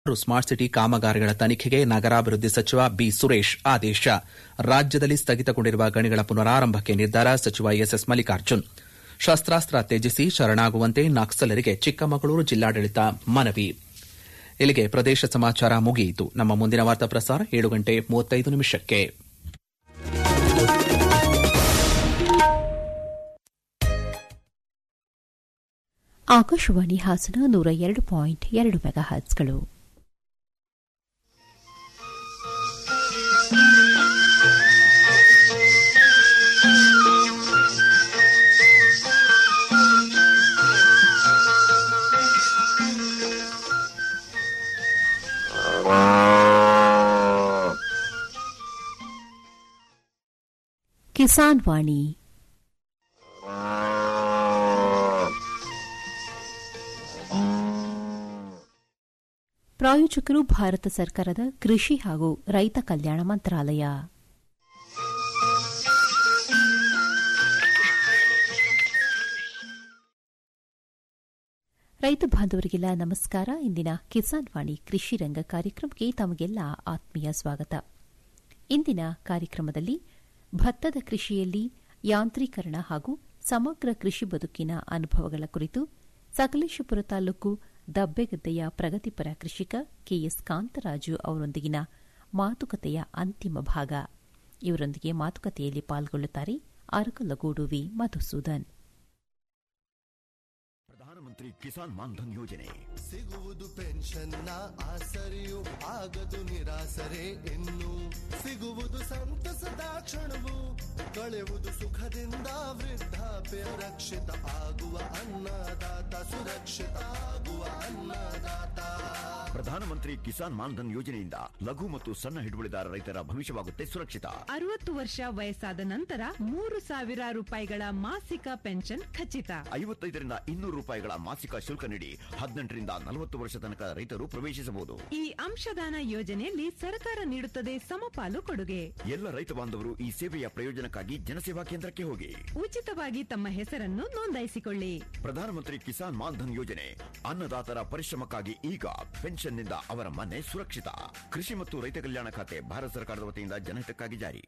Smart city ಕಾಮಗಾರಿಗಳ ತನಿಖೆಗೆ ನಗರಾಭಿವೃದ್ಧಿ ಸಚಿವ ಬಿ ಸುರೇಶ್ ಆದೇಶ ರಾಜ್ಯದಲ್ಲಿ ಸ್ಥಗಿತಗೊಂಡಿರುವ ಗಣಿಗಳ ಪುನರಾರಂಭಕ್ಕೆ ನಿರ್ಧಾರ ಸಚಿವ ಎಸ್ಎಸ್ ಮಲ್ಲಿಕಾರ್ಜುನ್ ಶಸ್ತಾಸ್ತ್ರ ತ್ಯಜಿಸಿ ಶರಣಾಗುವಂತೆ ನಕ್ಸಲರಿಗೆ ಚಿಕ್ಕಮಗಳೂರು ಜಿಲ್ಲಾಡಳಿತ ಮನವಿ ಇಲ್ಲಿಗೆ ಪ್ರದೇಶ ಸಮಾಚಾರ ಮುಗಿಯಿತು ನಮ್ಮ ಮುಂದಿನ ವಾರ್ತಾ ಪ್ರಸಾರ ಏಳು ಗಂಟೆ ಮೂವತ್ತೈದು ನಿಮಿಷಕ್ಕೆ ಆಕಾಶವಾಣಿ ಹಾಸನ ನೂರ ಎರಡು ಪಾಯಿಂಟ್ ಎರಡು ಮೆಗಾ ಹರ್ಟ್ಸ್ಗಳು ಕಿಸಾನ್ ವಾಣಿ ಪ್ರಾಯೋಜಕರು ಭಾರತ ಸರ್ಕಾರದ ಕೃಷಿ ಹಾಗೂ ರೈತ ಕಲ್ಯಾಣ ಮಂತ್ರಾಲಯ ರೈತ ಬಾಂಧವರಿಗೆಲ್ಲ ನಮಸ್ಕಾರ ಇಂದಿನ ಕಿಸಾನ್ ವಾಣಿ ಕೃಷಿ ರಂಗ ಕಾರ್ಯಕ್ರಮಕ್ಕೆ ತಮಗೆಲ್ಲ ಆತ್ಮೀಯ ಸ್ವಾಗತ ಇಂದಿನ ಕಾರ್ಯಕ್ರಮದಲ್ಲಿ ಭತ್ತದ ಕೃಷಿಯಲ್ಲಿ ಯಾಂತ್ರೀಕರಣ ಹಾಗೂ ಸಮಗ್ರ ಕೃಷಿ ಬದುಕಿನ ಅನುಭವಗಳ ಕುರಿತು ಸಕಲೇಶಪುರ ತಾಲೂಕು ದಬ್ಬೆಗದ್ದೆಯ ಪ್ರಗತಿಪರ ಕೃಷಿಕ ಕೆಎಸ್ ಕಾಂತರಾಜು ಅವರೊಂದಿಗಿನ ಮಾತುಕತೆಯ ಅಂತಿಮ ಭಾಗ ಇವರೊಂದಿಗೆ ಮಾತುಕತೆಯಲ್ಲಿ ಪಾಲ್ಗೊಳ್ಳುತ್ತಾರೆ ಅರಕಲಗೂಡು ವಿ ಮಧುಸೂದನ್ ಪ್ರಧಾನಮಂತ್ರಿ ಕಿಸಾನ್ ಮಾನ್ಧನ್ ಯೋಜನೆ ಸಿಗುವುದು ಪೆನ್ಷನ್ನ ಆಸರೆಯು ಆಗದು ನಿರಾಸರೆ ಇನ್ನು ಸಿಗುವುದು ಸಂತಸದ ಕ್ಷಣವು ಕಳೆಯುವುದು ಸುಖದಿಂದ ವೃದ್ಧಾಪ್ಯ ರಕ್ಷಿತ ಆಗುವ ಅನ್ನದಾತ ಸುರಕ್ಷಿತ ಆಗುವ ಅನ್ನದಾತ ಪ್ರಧಾನಮಂತ್ರಿ ಕಿಸಾನ್ ಮಾನ್ಧನ್ ಯೋಜನೆಯಿಂದ ಲಘು ಮತ್ತು ಸಣ್ಣ ಹಿಡುವಳಿದಾರ ರೈತರ ಭವಿಷ್ಯವಾಗುತ್ತೆ ಸುರಕ್ಷಿತ ಅರವತ್ತು ವರ್ಷ ವಯಸ್ಸಾದ ನಂತರ ಮೂರು ಸಾವಿರ ರೂಪಾಯಿಗಳ ಮಾಸಿಕ ಪೆನ್ಷನ್ ಖಚಿತ ಐವತ್ತೈದರಿಂದ ಇನ್ನೂರು ರೂಪಾಯಿಗಳ ಮಾಸಿಕ ಶುಲ್ಕ ನೀಡಿ ಹದಿನೆಂಟರಿಂದ ನಲವತ್ತು ವರ್ಷ ತನಕ ರೈತರು ಪ್ರವೇಶಿಸಬಹುದು ಈ ಅಂಶದಾನ ಯೋಜನೆಯಲ್ಲಿ ಸರ್ಕಾರ ನೀಡುತ್ತದೆ ಸಮಪಾಲು ಕೊಡುಗೆ ಎಲ್ಲ ರೈತ ಬಾಂಧವರು ಈ ಸೇವೆಯ ಪ್ರಯೋಜನಕ್ಕಾಗಿ ಜನಸೇವಾ ಕೇಂದ್ರಕ್ಕೆ ಹೋಗಿ ಉಚಿತವಾಗಿ ತಮ್ಮ ಹೆಸರನ್ನು ನೋಂದಾಯಿಸಿಕೊಳ್ಳಿ ಪ್ರಧಾನಮಂತ್ರಿ ಕಿಸಾನ್ ಮಾನ್ಧನ್ ಯೋಜನೆ ಅನ್ನದಾತರ ಪರಿಶ್ರಮಕ್ಕಾಗಿ ಈಗ ಪೆನ್ಷನ್ನಿಂದ ಅವರ ಮನೆ ಸುರಕ್ಷಿತ ಕೃಷಿ ಮತ್ತು ರೈತ ಕಲ್ಯಾಣ ಖಾತೆ ಭಾರತ ಸರ್ಕಾರದ ವತಿಯಿಂದ ಜನಹಿತಕ್ಕಾಗಿ ಜಾರಿ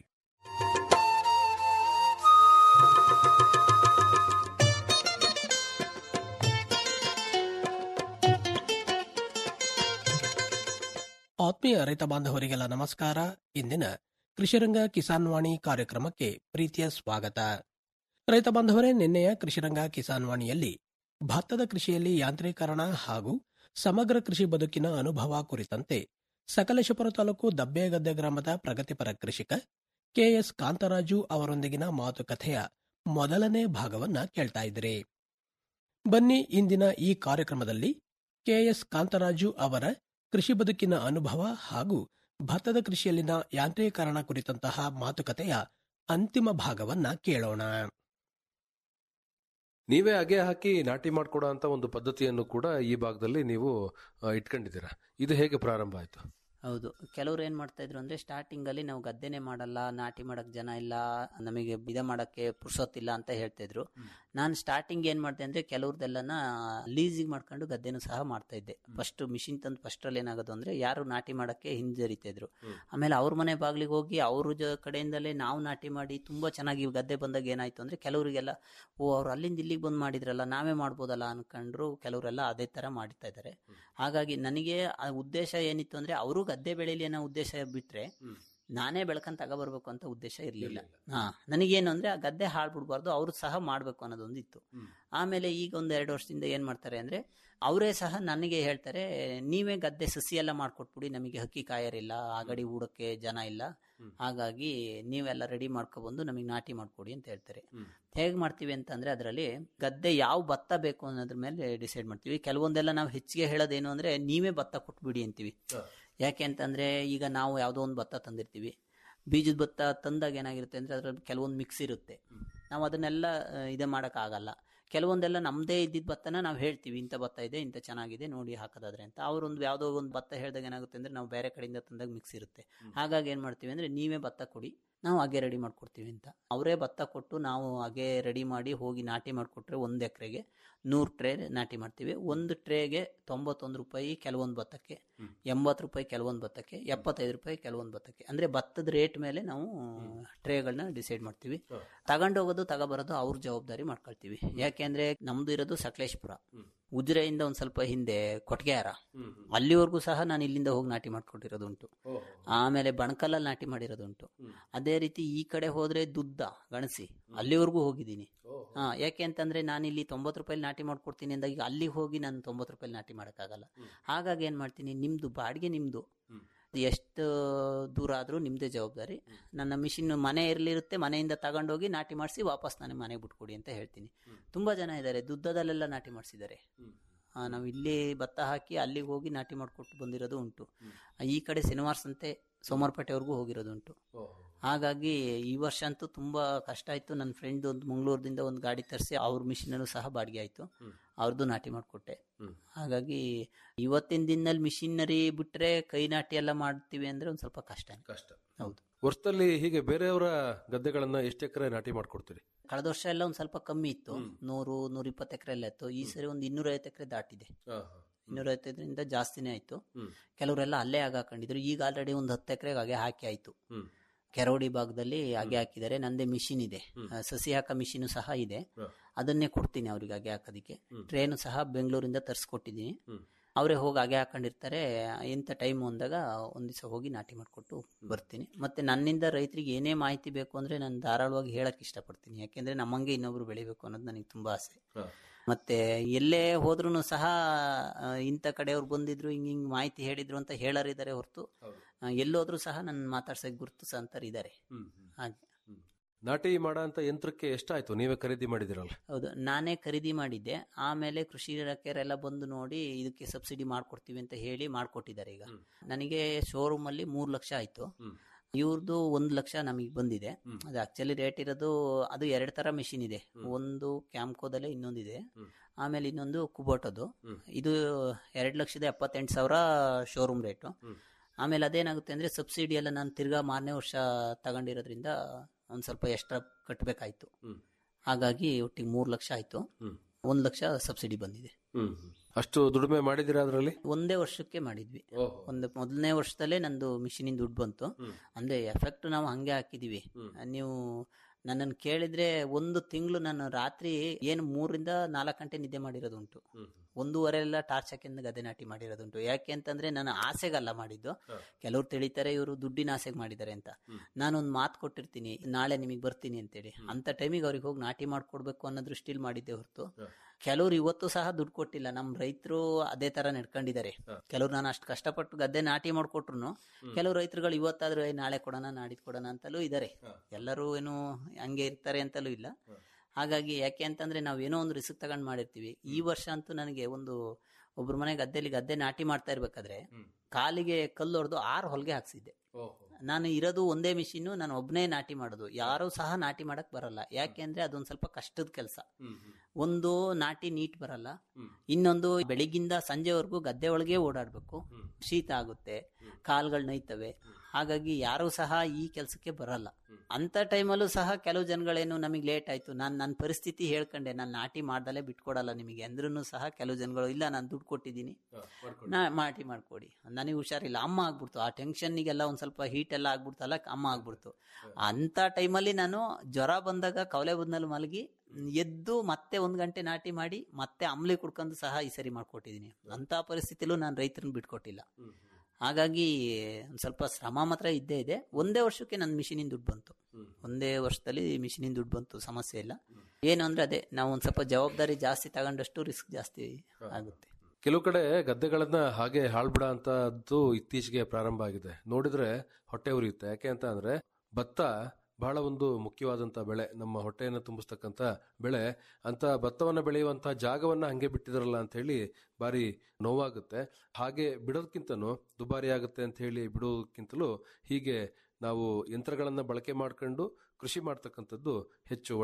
ಆತ್ಮೀಯ ರೈತ ಬಾಂಧವರಿಗೆಲ್ಲ ನಮಸ್ಕಾರ ಇಂದಿನ ಕೃಷಿರಂಗ ಕಿಸಾನ್ ವಾಣಿ ಕಾರ್ಯಕ್ರಮಕ್ಕೆ ಪ್ರೀತಿಯ ಸ್ವಾಗತ ರೈತ ಬಾಂಧವರೇ ನಿನ್ನೆಯ ಕೃಷಿರಂಗ ಕಿಸಾನ್ ವಾಣಿಯಲ್ಲಿ ಭತ್ತದ ಕೃಷಿಯಲ್ಲಿ ಯಾಂತ್ರೀಕರಣ ಹಾಗೂ ಸಮಗ್ರ ಕೃಷಿ ಬದುಕಿನ ಅನುಭವ ಕುರಿತಂತೆ ಸಕಲೇಶಪುರ ತಾಲೂಕು ದಬ್ಬೇಗದ್ದೆ ಗ್ರಾಮದ ಪ್ರಗತಿಪರ ಕೃಷಿಕ ಕೆಎಸ್ ಕಾಂತರಾಜು ಅವರೊಂದಿಗಿನ ಮಾತುಕತೆಯ ಮೊದಲನೇ ಭಾಗವನ್ನ ಕೇಳ್ತಾ ಇದ್ರಿ ಬನ್ನಿ ಇಂದಿನ ಈ ಕಾರ್ಯಕ್ರಮದಲ್ಲಿ ಕೆಎಸ್ ಕಾಂತರಾಜು ಅವರ ಕೃಷಿ ಬದುಕಿನ ಅನುಭವ ಹಾಗೂ ಭತ್ತದ ಕೃಷಿಯಲ್ಲಿನ ಯಾಂತ್ರೀಕರಣ ಕುರಿತಂತಹ ಮಾತುಕತೆಯ ಅಂತಿಮ ಭಾಗವನ್ನ ಕೇಳೋಣ ನೀವೇ ಅಗೆ ಹಾಕಿ ನಾಟಿ ಮಾಡ್ಕೊಡೋ ಅಂತ ಒಂದು ಪದ್ಧತಿಯನ್ನು ಕೂಡ ಈ ಭಾಗದಲ್ಲಿ ನೀವು ಆ, ಇಟ್ಕೊಂಡಿದ್ದೀರಾ ಇದು ಹೇಗೆ ಪ್ರಾರಂಭ ಆಯ್ತು ಹೌದು ಕೆಲವ್ರು ಏನ್ ಮಾಡ್ತಾ ಇದ್ರು ಅಂದ್ರೆ ಸ್ಟಾರ್ಟಿಂಗ್ ಅಲ್ಲಿ ನಾವು ಗದ್ದೆನೆ ಮಾಡಲ್ಲ ನಾಟಿ ಮಾಡಕ್ ಜನ ಇಲ್ಲ ನಮಗೆ ಇದ ಮಾಡಕ್ಕೆ ಪುರ್ಸೊತ್ತಿಲ್ಲ ಅಂತ ಹೇಳ್ತಾ ಇದ್ರು ನಾನು ಸ್ಟಾರ್ಟಿಂಗ್ ಏನ್ ಮಾಡ್ದೆ ಅಂದ್ರೆ ಕೆಲವ್ರದೆಲ್ಲನ ಲೀಸಿಗೆ ಮಾಡ್ಕೊಂಡು ಗದ್ದೆನೂ ಸಹ ಮಾಡ್ತಾ ಇದ್ದೆ ಫಸ್ಟ್ ಮಿಷಿನ್ ತಂದು ಫಸ್ಟ್ ಅಲ್ಲಿ ಏನಾಗೋದು ಅಂದ್ರೆ ಯಾರು ನಾಟಿ ಮಾಡಕ್ಕೆ ಹಿಂಜರಿತಾ ಇದ್ರು ಆಮೇಲೆ ಅವ್ರ ಮನೆ ಬಾಗ್ಲಿಗೆ ಹೋಗಿ ಅವ್ರ ಜ ಕಡೆಯಿಂದಲೇ ನಾವು ನಾಟಿ ಮಾಡಿ ತುಂಬಾ ಚೆನ್ನಾಗಿ ಗದ್ದೆ ಬಂದಾಗ ಏನಾಯ್ತು ಅಂದ್ರೆ ಕೆಲವರಿಗೆಲ್ಲ ಓ ಅವ್ರು ಅಲ್ಲಿಂದ ಇಲ್ಲಿಗೆ ಬಂದು ಮಾಡಿದ್ರಲ್ಲ ನಾವೇ ಮಾಡ್ಬೋದಲ್ಲ ಅನ್ಕೊಂಡ್ರು ಕೆಲವರೆಲ್ಲ ಅದೇ ತರ ಮಾಡ್ತಾ ಇದ್ದಾರೆ ಹಾಗಾಗಿ ನನಗೆ ಆ ಉದ್ದೇಶ ಏನಿತ್ತು ಅಂದ್ರೆ ಅವರು ಗದ್ದೆ ಬೆಳೆಯಲಿ ಅನ್ನೋ ಉದ್ದೇಶ ಬಿಟ್ರೆ ನಾನೇ ಬೆಳ್ಕೊಂಡ್ ತಗೊಬರ್ಬೇಕು ಅಂತ ಉದ್ದೇಶ ಇರ್ಲಿಲ್ಲ ಹಾ ನನಗೇನು ಅಂದ್ರೆ ಆ ಗದ್ದೆ ಹಾಳ್ಬಿಡ್ಬಾರ್ದು ಅವ್ರು ಸಹ ಮಾಡ್ಬೇಕು ಅನ್ನೋದೊಂದು ಇತ್ತು ಆಮೇಲೆ ಈಗ ಒಂದ್ ಎರಡು ವರ್ಷದಿಂದ ಏನ್ ಮಾಡ್ತಾರೆ ಅಂದ್ರೆ ಅವರೇ ಸಹ ನನಗೆ ಹೇಳ್ತಾರೆ ನೀವೇ ಗದ್ದೆ ಸಸಿ ಎಲ್ಲ ಮಾಡ್ಕೊಟ್ಬಿಡಿ ನಮಗೆ ಹಕ್ಕಿ ಕಾಯರಿಲ್ಲ ಆಗಡಿ ಹೂಡಕ್ಕೆ ಜನ ಇಲ್ಲ ಹಾಗಾಗಿ ನೀವೆಲ್ಲ ರೆಡಿ ಮಾಡ್ಕೊಬಂದು ನಮಗೆ ನಾಟಿ ಮಾಡ್ಕೊಡಿ ಅಂತ ಹೇಳ್ತಾರೆ ಹೇಗ್ ಮಾಡ್ತೀವಿ ಅಂತಂದ್ರೆ ಅದರಲ್ಲಿ ಗದ್ದೆ ಯಾವ ಭತ್ತ ಬೇಕು ಅನ್ನೋದ್ರ ಮೇಲೆ ಡಿಸೈಡ್ ಮಾಡ್ತೀವಿ ಕೆಲವೊಂದೆಲ್ಲ ನಾವು ಹೆಚ್ಚಿಗೆ ಹೇಳೋದೇನು ಅಂದ್ರೆ ನೀವೇ ಭತ್ತ ಕೊಟ್ಬಿಡಿ ಅಂತೀವಿ ಯಾಕೆ ಅಂತಂದ್ರೆ ಈಗ ನಾವು ಯಾವುದೋ ಒಂದು ಭತ್ತ ತಂದಿರ್ತೀವಿ ಬೀಜದ ಭತ್ತ ತಂದಾಗ ಏನಾಗಿರುತ್ತೆ ಅಂದ್ರೆ ಅದ್ರಲ್ಲಿ ಕೆಲವೊಂದು ಮಿಕ್ಸ್ ಇರುತ್ತೆ ನಾವು ಅದನ್ನೆಲ್ಲ ಆ, ಇದೇ ಮಾಡೋಕ್ಕಾಗಲ್ಲ ಕೆಲವೊಂದೆಲ್ಲ ನಮ್ಮದೇ ಇದ್ದಿದ್ದ ಭತ್ತನ ನಾವು ಹೇಳ್ತೀವಿ ಇಂಥ ಭತ್ತ ಇದೆ ಇಂಥ ಚೆನ್ನಾಗಿದೆ ನೋಡಿ ಹಾಕೋದಾದ್ರೆ ಅಂತ ಅವ್ರೊಂದು ಯಾವುದೋ ಒಂದು ಭತ್ತ ಹೇಳಿದಾಗ ಏನಾಗುತ್ತೆ ಅಂದ್ರೆ ನಾವು ಬೇರೆ ಕಡೆಯಿಂದ ತಂದಾಗ ಮಿಕ್ಸ್ ಇರುತ್ತೆ ಹಾಗಾಗಿ ಏನು ಮಾಡ್ತೀವಿ ಅಂದ್ರೆ ನೀವೇ ಭತ್ತ ಕೊಡಿ ನಾವು ಹಾಗೆ ರೆಡಿ ಮಾಡ್ಕೊಡ್ತೀವಿ ಅಂತ ಅವರೇ ಭತ್ತ ಕೊಟ್ಟು ನಾವು ಹಾಗೆ ರೆಡಿ ಮಾಡಿ ಹೋಗಿ ನಾಟಿ ಮಾಡಿಕೊಟ್ರೆ ಒಂದು ಎಕರೆಗೆ ನೂರು ಟ್ರೇ ನಾಟಿ ಮಾಡ್ತೀವಿ ಒಂದು ಟ್ರೇಗೆ ತೊಂಬತ್ತೊಂದು ರೂಪಾಯಿ ಕೆಲವೊಂದು ಭತ್ತಕ್ಕೆ ಎಂಬತ್ತು ರೂಪಾಯಿ ಕೆಲವೊಂದು ಭತ್ತಕ್ಕೆ ಎಪ್ಪತ್ತೈದು ರೂಪಾಯಿ ಕೆಲವೊಂದು ಭತ್ತಕ್ಕೆ ಅಂದರೆ ಭತ್ತದ ರೇಟ್ ಮೇಲೆ ನಾವು ಟ್ರೇಗಳನ್ನ ಡಿಸೈಡ್ ಮಾಡ್ತೀವಿ ತಗೊಂಡೋಗೋದು ತಗೊಬರೋದು ಅವ್ರ ಜವಾಬ್ದಾರಿ ಮಾಡ್ಕೊಳ್ತೀವಿ ಯಾಕೆಂದ್ರೆ ನಮ್ದು ಇರೋದು ಸಕಲೇಶ್ಪುರ ಉಜಿರೆಯಿಂದ ಒಂದು ಸ್ವಲ್ಪ ಹಿಂದೆ ಕೊಟ್ಗೆಹಾರ ಅಲ್ಲಿವರೆಗೂ ಸಹ ನಾನು ಇಲ್ಲಿಂದ ಹೋಗಿ ನಾಟಿ ಮಾಡ್ಕೊಟ್ಟಿರೋದುಂಟು ಆಮೇಲೆ ಬಣಕಲಲ್ಲಿ ನಾಟಿ ಮಾಡಿರೋದುಂಟು ಅದೇ ರೀತಿ ಈ ಕಡೆ ಹೋದ್ರೆ ದುದ್ದ ಗಣಸಿ ಅಲ್ಲಿವರೆಗೂ ಹೋಗಿದ್ದೀನಿ ಹಾ ಯಾಕೆ ಅಂತಂದ್ರೆ ನಾನು ಇಲ್ಲಿ ತೊಂಬತ್ತು ರೂಪಾಯಿ ನಾಟಿ ಮಾಡ್ಕೊಡ್ತೀನಿ ಅಂದಾಗ ಈಗ ಅಲ್ಲಿಗೆ ಹೋಗಿ ನಾನು ತೊಂಬತ್ತು ರೂಪಾಯಿ ನಾಟಿ ಮಾಡೋಕ್ಕಾಗಲ್ಲ ಹಾಗಾಗಿ ಏನ್ ಮಾಡ್ತೀನಿ ನಿಮ್ದು ಬಾಡಿಗೆ ನಿಮ್ದು ಎಷ್ಟು ದೂರ ಆದರೂ ನಿಮ್ಮದೇ ಜವಾಬ್ದಾರಿ ನನ್ನ ಮಿಷಿನ್ ಮನೆ ಇರಲಿರುತ್ತೆ ಮನೆಯಿಂದ ತಗೊಂಡೋಗಿ ನಾಟಿ ಮಾಡಿಸಿ ವಾಪಸ್ ನನಗೆ ಮನೆಗೆ ಬಿಟ್ಕೊಡಿ ಅಂತ ಹೇಳ್ತೀನಿ ತುಂಬ ಜನ ಇದ್ದಾರೆ ದುದ್ದದಲ್ಲೆಲ್ಲ ನಾಟಿ ಮಾಡಿಸಿದ್ದಾರೆ ನಾವು ಇಲ್ಲಿ ಭತ್ತ ಹಾಕಿ ಅಲ್ಲಿಗೆ ಹೋಗಿ ನಾಟಿ ಮಾಡಿಕೊಟ್ಟು ಬಂದಿರೋದು ಉಂಟು ಈ ಕಡೆ ಶನಿವಾರ ಸಂತೆ ಸೋಮವಾರಪೇಟೆವರೆಗೂ ಹೋಗಿರೋದು ಉಂಟು ಹಾಗಾಗಿ ಈ ವರ್ಷ ಅಂತೂ ತುಂಬ ಕಷ್ಟ ಆಯಿತು ನನ್ನ ಫ್ರೆಂಡ್ ಒಂದು ಮಂಗಳೂರದಿಂದ ಒಂದು ಗಾಡಿ ತರಿಸಿ ಅವ್ರ ಮಿಷಿನಲ್ಲೂ ಸಹ ಬಾಡಿಗೆ ಆಯಿತು ಅವ್ರದ್ದು ನಾಟಿ ಮಾಡಿಕೊಟ್ಟೆ ಹಾಗಾಗಿ ಇವತ್ತಿನ ದಿನದಲ್ಲಿ ಮಿಷಿನರಿ ಬಿಟ್ರೆ ಕೈ ನಾಟಿ ಎಲ್ಲ ಮಾಡ್ತೀವಿ ಅಂದ್ರೆ ಒಂದು ಸ್ವಲ್ಪ ಕಷ್ಟ ಕಷ್ಟ ಹೌದು ವರ್ಷದಲ್ಲಿ ಹೀಗೆ ಬೇರೆಯವರ ಗದ್ದೆಗಳನ್ನ ಎಷ್ಟು ಎಕರೆ ನಾಟಿ ಮಾಡ್ಕೊಡ್ತೀರಿ ಕಳೆದ ವರ್ಷ ಎಲ್ಲ ಒಂದು ಸ್ವಲ್ಪ ಕಮ್ಮಿ ಇತ್ತು ನೂರು ನೂರ ಇಪ್ಪತ್ತು ಎಕರೆ ಎಲ್ಲ ಇತ್ತು ಈ ಸರಿ ಒಂದು ಇನ್ನೂರೈವತ್ತು ಎಕರೆ ದಾಟಿದೆ ಇನ್ನೂರೈವತ್ತೈದರಿಂದ ಜಾಸ್ತಿನೇ ಆಯ್ತು ಕೆಲವರೆಲ್ಲ ಅಲ್ಲೇ ಆಗ ಹಾಕೊಂಡಿದ್ರು ಈಗ ಆಲ್ರೆಡಿ ಒಂದು ಹತ್ತು ಎಕರೆಗೆ ಹಾಗೆ ಹಾಕಿ ಆಯ್ತು ಕೆರೋಡಿ ಭಾಗದಲ್ಲಿ ಹಾಗೆ ಹಾಕಿದ್ದಾರೆ ನಂದೇ ಮಿಷಿನ್ ಇದೆ ಆ, ಸಸಿ ಹಾಕೋ ಮಿಷಿನ್ ಸಹ ಇದೆ ಅದನ್ನೇ ಕೊಡ್ತೀನಿ ಅವ್ರಿಗೆ ಹಾಗೆ ಹಾಕೋದಕ್ಕೆ ಟ್ರೇನು ಸಹ ಬೆಂಗಳೂರಿಂದ ತರಿಸ್ಕೊಟ್ಟಿದ್ದೀನಿ ಅವರೇ ಹೋಗಿ ಹಾಗೆ ಹಾಕೊಂಡಿರ್ತಾರೆ ಇಂಥ ಟೈಮ್ ಅಂದಾಗ ಒಂದ್ ದಿವಸ ಹೋಗಿ ನಾಟಿ ಮಾಡಿಕೊಟ್ಟು ಬರ್ತೀನಿ ಮತ್ತೆ ನನ್ನಿಂದ ರೈತರಿಗೆ ಏನೇ ಮಾಹಿತಿ ಬೇಕು ಅಂದ್ರೆ ನಾನು ಧಾರಾಳವಾಗಿ ಹೇಳಕ್ ಇಷ್ಟಪಡ್ತೀನಿ ಯಾಕೆಂದ್ರೆ ನಮ್ಮಂಗೆ ಇನ್ನೊಬ್ರು ಬೆಳಿಬೇಕು ಅನ್ನೋದು ನನಗೆ ತುಂಬಾ ಆಸೆ ಮತ್ತೆ ಎಲ್ಲೇ ಹೋದ್ರೂ ಸಹ ಆ, ಇಂಥ ಕಡೆಯವ್ರು ಬಂದಿದ್ರು ಹಿಂಗ್ ಹಿಂಗ್ ಮಾಹಿತಿ ಹೇಳಿದ್ರು ಅಂತ ಹೇಳೋರಿದ್ದಾರೆ ಹೊರತು ಆ, ಎಲ್ಲೋದ್ರೂ ಸಹ ನನ್ನ ಮಾತಾಡ್ಸಕ್ ಗುರುತಿಸಂತರು ಇದ್ದಾರೆ ಹಾಗೆ ನಾಟಿ ಮಾಡೋ ಅಂತ ಯಂತ್ರಕ್ಕೆ ಎಷ್ಟಾಯ್ತು ನೀವೇ ಖರೀದಿ ಮಾಡಿದಿರಲ್ಲ ಹೌದು ನಾನೇ ಖರೀದಿ ಮಾಡಿದ್ದೆ ಆಮೇಲೆ ಕೃಷಿ ಇಲಾಖೆಯವರೆಲ್ಲ ಬಂದು ನೋಡಿ ಇದಕ್ಕೆ ಸಬ್ಸಿಡಿ ಮಾಡ್ಕೊಡ್ತೀವಿ ಅಂತ ಹೇಳಿ ಮಾಡ್ಕೊಟ್ಟಿದ್ದಾರೆ ಈಗ ನನಗೆ ಶೋರೂಮ್ ಅಲ್ಲಿ ಮೂರು ಲಕ್ಷ ಆಯ್ತು ಇವ್ರದ್ದು ಒಂದು ಲಕ್ಷ ನಮಗೆ ಬಂದಿದೆ ಅದು ಆಕ್ಚುಲಿ ರೇಟ್ ಇರೋದು ಅದು ಎರಡು ತರ ಮಿಷಿನ್ ಇದೆ ಒಂದು ಕ್ಯಾಂಪ್ಕೋದಲ್ಲೇ ಇನ್ನೊಂದಿದೆ ಆಮೇಲೆ ಇನ್ನೊಂದು ಕುಬೋಟೋದು ಇದು ಎರಡು ಲಕ್ಷದ ಎಪ್ಪತ್ತೆಂಟು ಸಾವಿರ ಶೋರೂಮ್ ರೇಟು ಆಮೇಲೆ ಅದೇನಾಗುತ್ತೆ ಅಂದ್ರೆ ಸಬ್ಸಿಡಿ ಎಲ್ಲ ನಾನು ತಿರ್ಗಾ ಮಾರನೇ ವರ್ಷ ತಗೊಂಡಿರೋದ್ರಿಂದ ಒಂದ್ ಸ್ವಲ್ಪ ಎಕ್ಸ್ಟ್ರಾ ಕಟ್ಟಬೇಕಾಯ್ತು ಹಾಗಾಗಿ ಒಟ್ಟಿಗೆ ಮೂರು ಲಕ್ಷ ಆಯ್ತು ಒಂದ್ ಲಕ್ಷ ಸಬ್ಸಿಡಿ ಬಂದಿದೆ ಅಷ್ಟು ದುಡಿಮೆ ಮಾಡಿದಿರ ಅದರಲ್ಲಿ ಒಂದೇ ವರ್ಷಕ್ಕೆ ಮಾಡಿದ್ವಿ ಒಂದು ಮೊದಲನೇ ವರ್ಷದಲ್ಲೇ ನಂದು ಮಿಷಿನಿಂದ ದುಡ್ಡು ಬಂತು ಅಂದ್ರೆ ಎಫೆಕ್ಟ್ ನಾವು ಹಂಗೆ ಹಾಕಿದೀವಿ ನೀವು ನನ್ನನ್ನು ಕೇಳಿದ್ರೆ ಒಂದು ತಿಂಗಳು ನಾನು ರಾತ್ರಿ ಏನು ಮೂರರಿಂದ ನಾಲ್ಕು ಗಂಟೆ ನಿದ್ದೆ ಮಾಡಿರೋದುಂಟು ಒಂದೂವರೆ ಎಲ್ಲ ಟಾರ್ಚ್ ಹಾಕಿಂದ ಗದ್ದೆ ನಾಟಿ ಮಾಡಿರೋದುಂಟು ಯಾಕೆ ಅಂತಂದ್ರೆ ನಾನು ಆಸೆಗಲ್ಲ ಮಾಡಿದ್ದು ಕೆಲವ್ರು ತಿಳಿತಾರೆ ಇವರು ದುಡ್ಡಿನ ಆಸೆಗೆ ಮಾಡಿದ್ದಾರೆ ಅಂತ ನಾನೊಂದು ಮಾತು ಕೊಟ್ಟಿರ್ತೀನಿ ನಾಳೆ ನಿಮಗೆ ಬರ್ತೀನಿ ಅಂತೇಳಿ ಅಂತ ಟೈಮಿಗೆ ಅವ್ರಿಗೆ ಹೋಗಿ ನಾಟಿ ಮಾಡ್ಕೊಡ್ಬೇಕು ಅನ್ನೋ ದೃಷ್ಟಿಲಿ ಮಾಡಿದ್ದೆ ಹೊರತು ಕೆಲವ್ರು ಇವತ್ತು ಸಹ ದುಡ್ಡು ಕೊಟ್ಟಿಲ್ಲ ನಮ್ಮ ರೈತರು ಅದೇ ತರ ನಡ್ಕೊಂಡಿದ್ದಾರೆ ಕೆಲವ್ರು ನಾನು ಅಷ್ಟು ಕಷ್ಟಪಟ್ಟು ಗದ್ದೆ ನಾಟಿ ಮಾಡ್ಕೊಟ್ರು ಕೆಲವು ರೈತರುಗಳು ಇವತ್ತಾದ್ರೂ "ಏ, ನಾಳೆ ಕೊಡೋಣ ನಾಡಿದ್ ಕೊಡೋಣ ಅಂತಲೂ ಇದ್ದಾರೆ ಎಲ್ಲರೂ ಏನು ಹಂಗೆ ಇರ್ತಾರೆ ಅಂತಲೂ ಇಲ್ಲ ಹಾಗಾಗಿ ಯಾಕೆ ಅಂತಂದ್ರೆ ನಾವು ಏನೋ ಒಂದು ರಿಸ್ಕ್ ತಗೊಂಡ್ ಮಾಡಿರ್ತೀವಿ ಈ ವರ್ಷ ಅಂತೂ ನನಗೆ ಒಂದು ಒಬ್ರ ಮನೆ ಗದ್ದೆಲಿ ಗದ್ದೆ ನಾಟಿ ಮಾಡ್ತಾ ಇರ್ಬೇಕಾದ್ರೆ ಕಾಲಿಗೆ ಕಲ್ಲು ಹೊಡೆದು ಆರು ಹೊಲಿಗೆ ಹಾಕ್ಸಿದ್ದೆ ನಾನು ಇರೋದು ಒಂದೇ ಮಿಷಿನ್ ನಾನು ಒಬ್ಬನೇ ನಾಟಿ ಮಾಡೋದು ಯಾರು ಸಹ ನಾಟಿ ಮಾಡಕ್ ಬರಲ್ಲ ಯಾಕೆಂದ್ರೆ ಅದೊಂದ್ ಸ್ವಲ್ಪ ಕಷ್ಟದ ಕೆಲಸ ಒಂದು ನಾಟಿ ನೀಟ್ ಬರಲ್ಲ ಇನ್ನೊಂದು ಬೆಳಿಗ್ಗಿಂದ ಸಂಜೆವರೆಗೂ ಗದ್ದೆ ಒಳಗೆ ಓಡಾಡ್ಬೇಕು ಶೀತ ಆಗುತ್ತೆ ಕಾಲ್ಗಳು ನೈತವೆ ಹಾಗಾಗಿ ಯಾರು ಸಹ ಈ ಕೆಲಸಕ್ಕೆ ಬರಲ್ಲ ಅಂತ ಟೈಮಲ್ಲೂ ಸಹ ಕೆಲವು ಜನಗಳೇನು ನಮಗೆ ಲೇಟ್ ಆಯ್ತು ನಾನು ನನ್ನ ಪರಿಸ್ಥಿತಿ ಹೇಳ್ಕೊಂಡೆ ನಾನು ನಾಟಿ ಮಾಡ್ದಲೇ ಬಿಟ್ಕೊಡಲ್ಲ ನಿಮಗೆ ಅಂದ್ರೂ ಸಹ ಕೆಲವು ಜನಗಳು ಇಲ್ಲ ನಾನು ದುಡ್ಡು ಕೊಟ್ಟಿದ್ದೀನಿ ನಾ ಮಾಟಿ ಮಾಡ್ಕೊಡಿ ನನಗೆ ಹುಷಾರಿಲ್ಲ ಅಮ್ಮ ಆಗ್ಬಿಡ್ತು ಆ ಟೆನ್ಷನ್ನಿಗೆಲ್ಲ ಒಂದ್ ಸ್ವಲ್ಪ ಹೀಟ್ ಎಲ್ಲ ಆಗ್ಬಿಡ್ತಲ್ಲ ಅಮ್ಮ ಆಗ್ಬಿಡ್ತು ಅಂತ ಟೈಮಲ್ಲಿ ನಾನು ಜ್ವರ ಬಂದಾಗ ಕವಲೆ ಬದ್ನಲ್ಲಿ ಮಲಗಿ ಎದ್ದು ಮತ್ತೆ ಒಂದ್ ಗಂಟೆ ನಾಟಿ ಮಾಡಿ ಮತ್ತೆ ಅಂಬ್ಲಿ ಕುಡ್ಕೊಂಡು ಸಹ ಈ ಸರಿ ಮಾಡ್ಕೊಟ್ಟಿದ್ದೀನಿ ಅಂತ ಪರಿಸ್ಥಿತಿಲೂ ನಾನು ರೈತರನ್ನ ಬಿಟ್ಕೊಟ್ಟಿಲ್ಲ ಹಾಗಾಗಿ ಒಂದ್ ಸ್ವಲ್ಪ ಶ್ರಮ ಮಾತ್ರ ಇದ್ದೇ ಇದೆ ಒಂದೇ ವರ್ಷಕ್ಕೆ ನನ್ನ ಮಿಷಿನಿಂದ ದುಡ್ಡು ಬಂತು ಒಂದೇ ವರ್ಷದಲ್ಲಿ ಮಿಷಿನಿಂದ ದುಡ್ಡು ಬಂತು ಸಮಸ್ಯೆ ಇಲ್ಲ ಏನು ಅಂದ್ರೆ ಅದೇ ನಾವು ಒಂದ್ ಸ್ವಲ್ಪ ಜವಾಬ್ದಾರಿ ಜಾಸ್ತಿ ತಗೊಂಡಷ್ಟು ರಿಸ್ಕ್ ಜಾಸ್ತಿ ಆಗುತ್ತೆ ಕೆಲವು ಕಡೆ ಗದ್ದೆಗಳನ್ನ ಹಾಗೆ ಹಾಳ್ಬಿಡ ಅಂತದ್ದು ಇತ್ತೀಚೆಗೆ ಪ್ರಾರಂಭ ಆಗಿದೆ ನೋಡಿದ್ರೆ ಹೊಟ್ಟೆ ಉರಿಯುತ್ತೆ ಯಾಕೆ ಅಂತ ಅಂದ್ರೆ ಭತ್ತ ಬಹಳ ಒಂದು ಮುಖ್ಯವಾದಂತ ಬೆಳೆ ನಮ್ಮ ಹೊಟ್ಟೆಯನ್ನು ತುಂಬಿಸ್ತಕ್ಕಂತ ಬೆಳೆ ಅಂತ ಭತ್ತವನ್ನ ಬೆಳೆಯುವಂತ ಜಾಗವನ್ನ ಹಂಗೆ ಬಿಟ್ಟಿದಾರಲ್ಲ ಅಂತ ಹೇಳಿ ಬಾರಿ ನೋವಾಗುತ್ತೆ ಹಾಗೆ ಬಿಡೋದಕ್ಕಿಂತನೂ ದುಬಾರಿ ಆಗುತ್ತೆ ಅಂತ ಹೇಳಿ ಬಿಡೋದಕ್ಕಿಂತಲೂ ಹೀಗೆ ನಾವು ಯಂತ್ರಗಳನ್ನ ಬಳಕೆ ಮಾಡ್ಕೊಂಡು ಕೃಷಿ ಮಾಡ್ತಕ್ಕಂಥದ್ದು ಹೆಚ್ಚು ಒಳ್ಳೆಯದು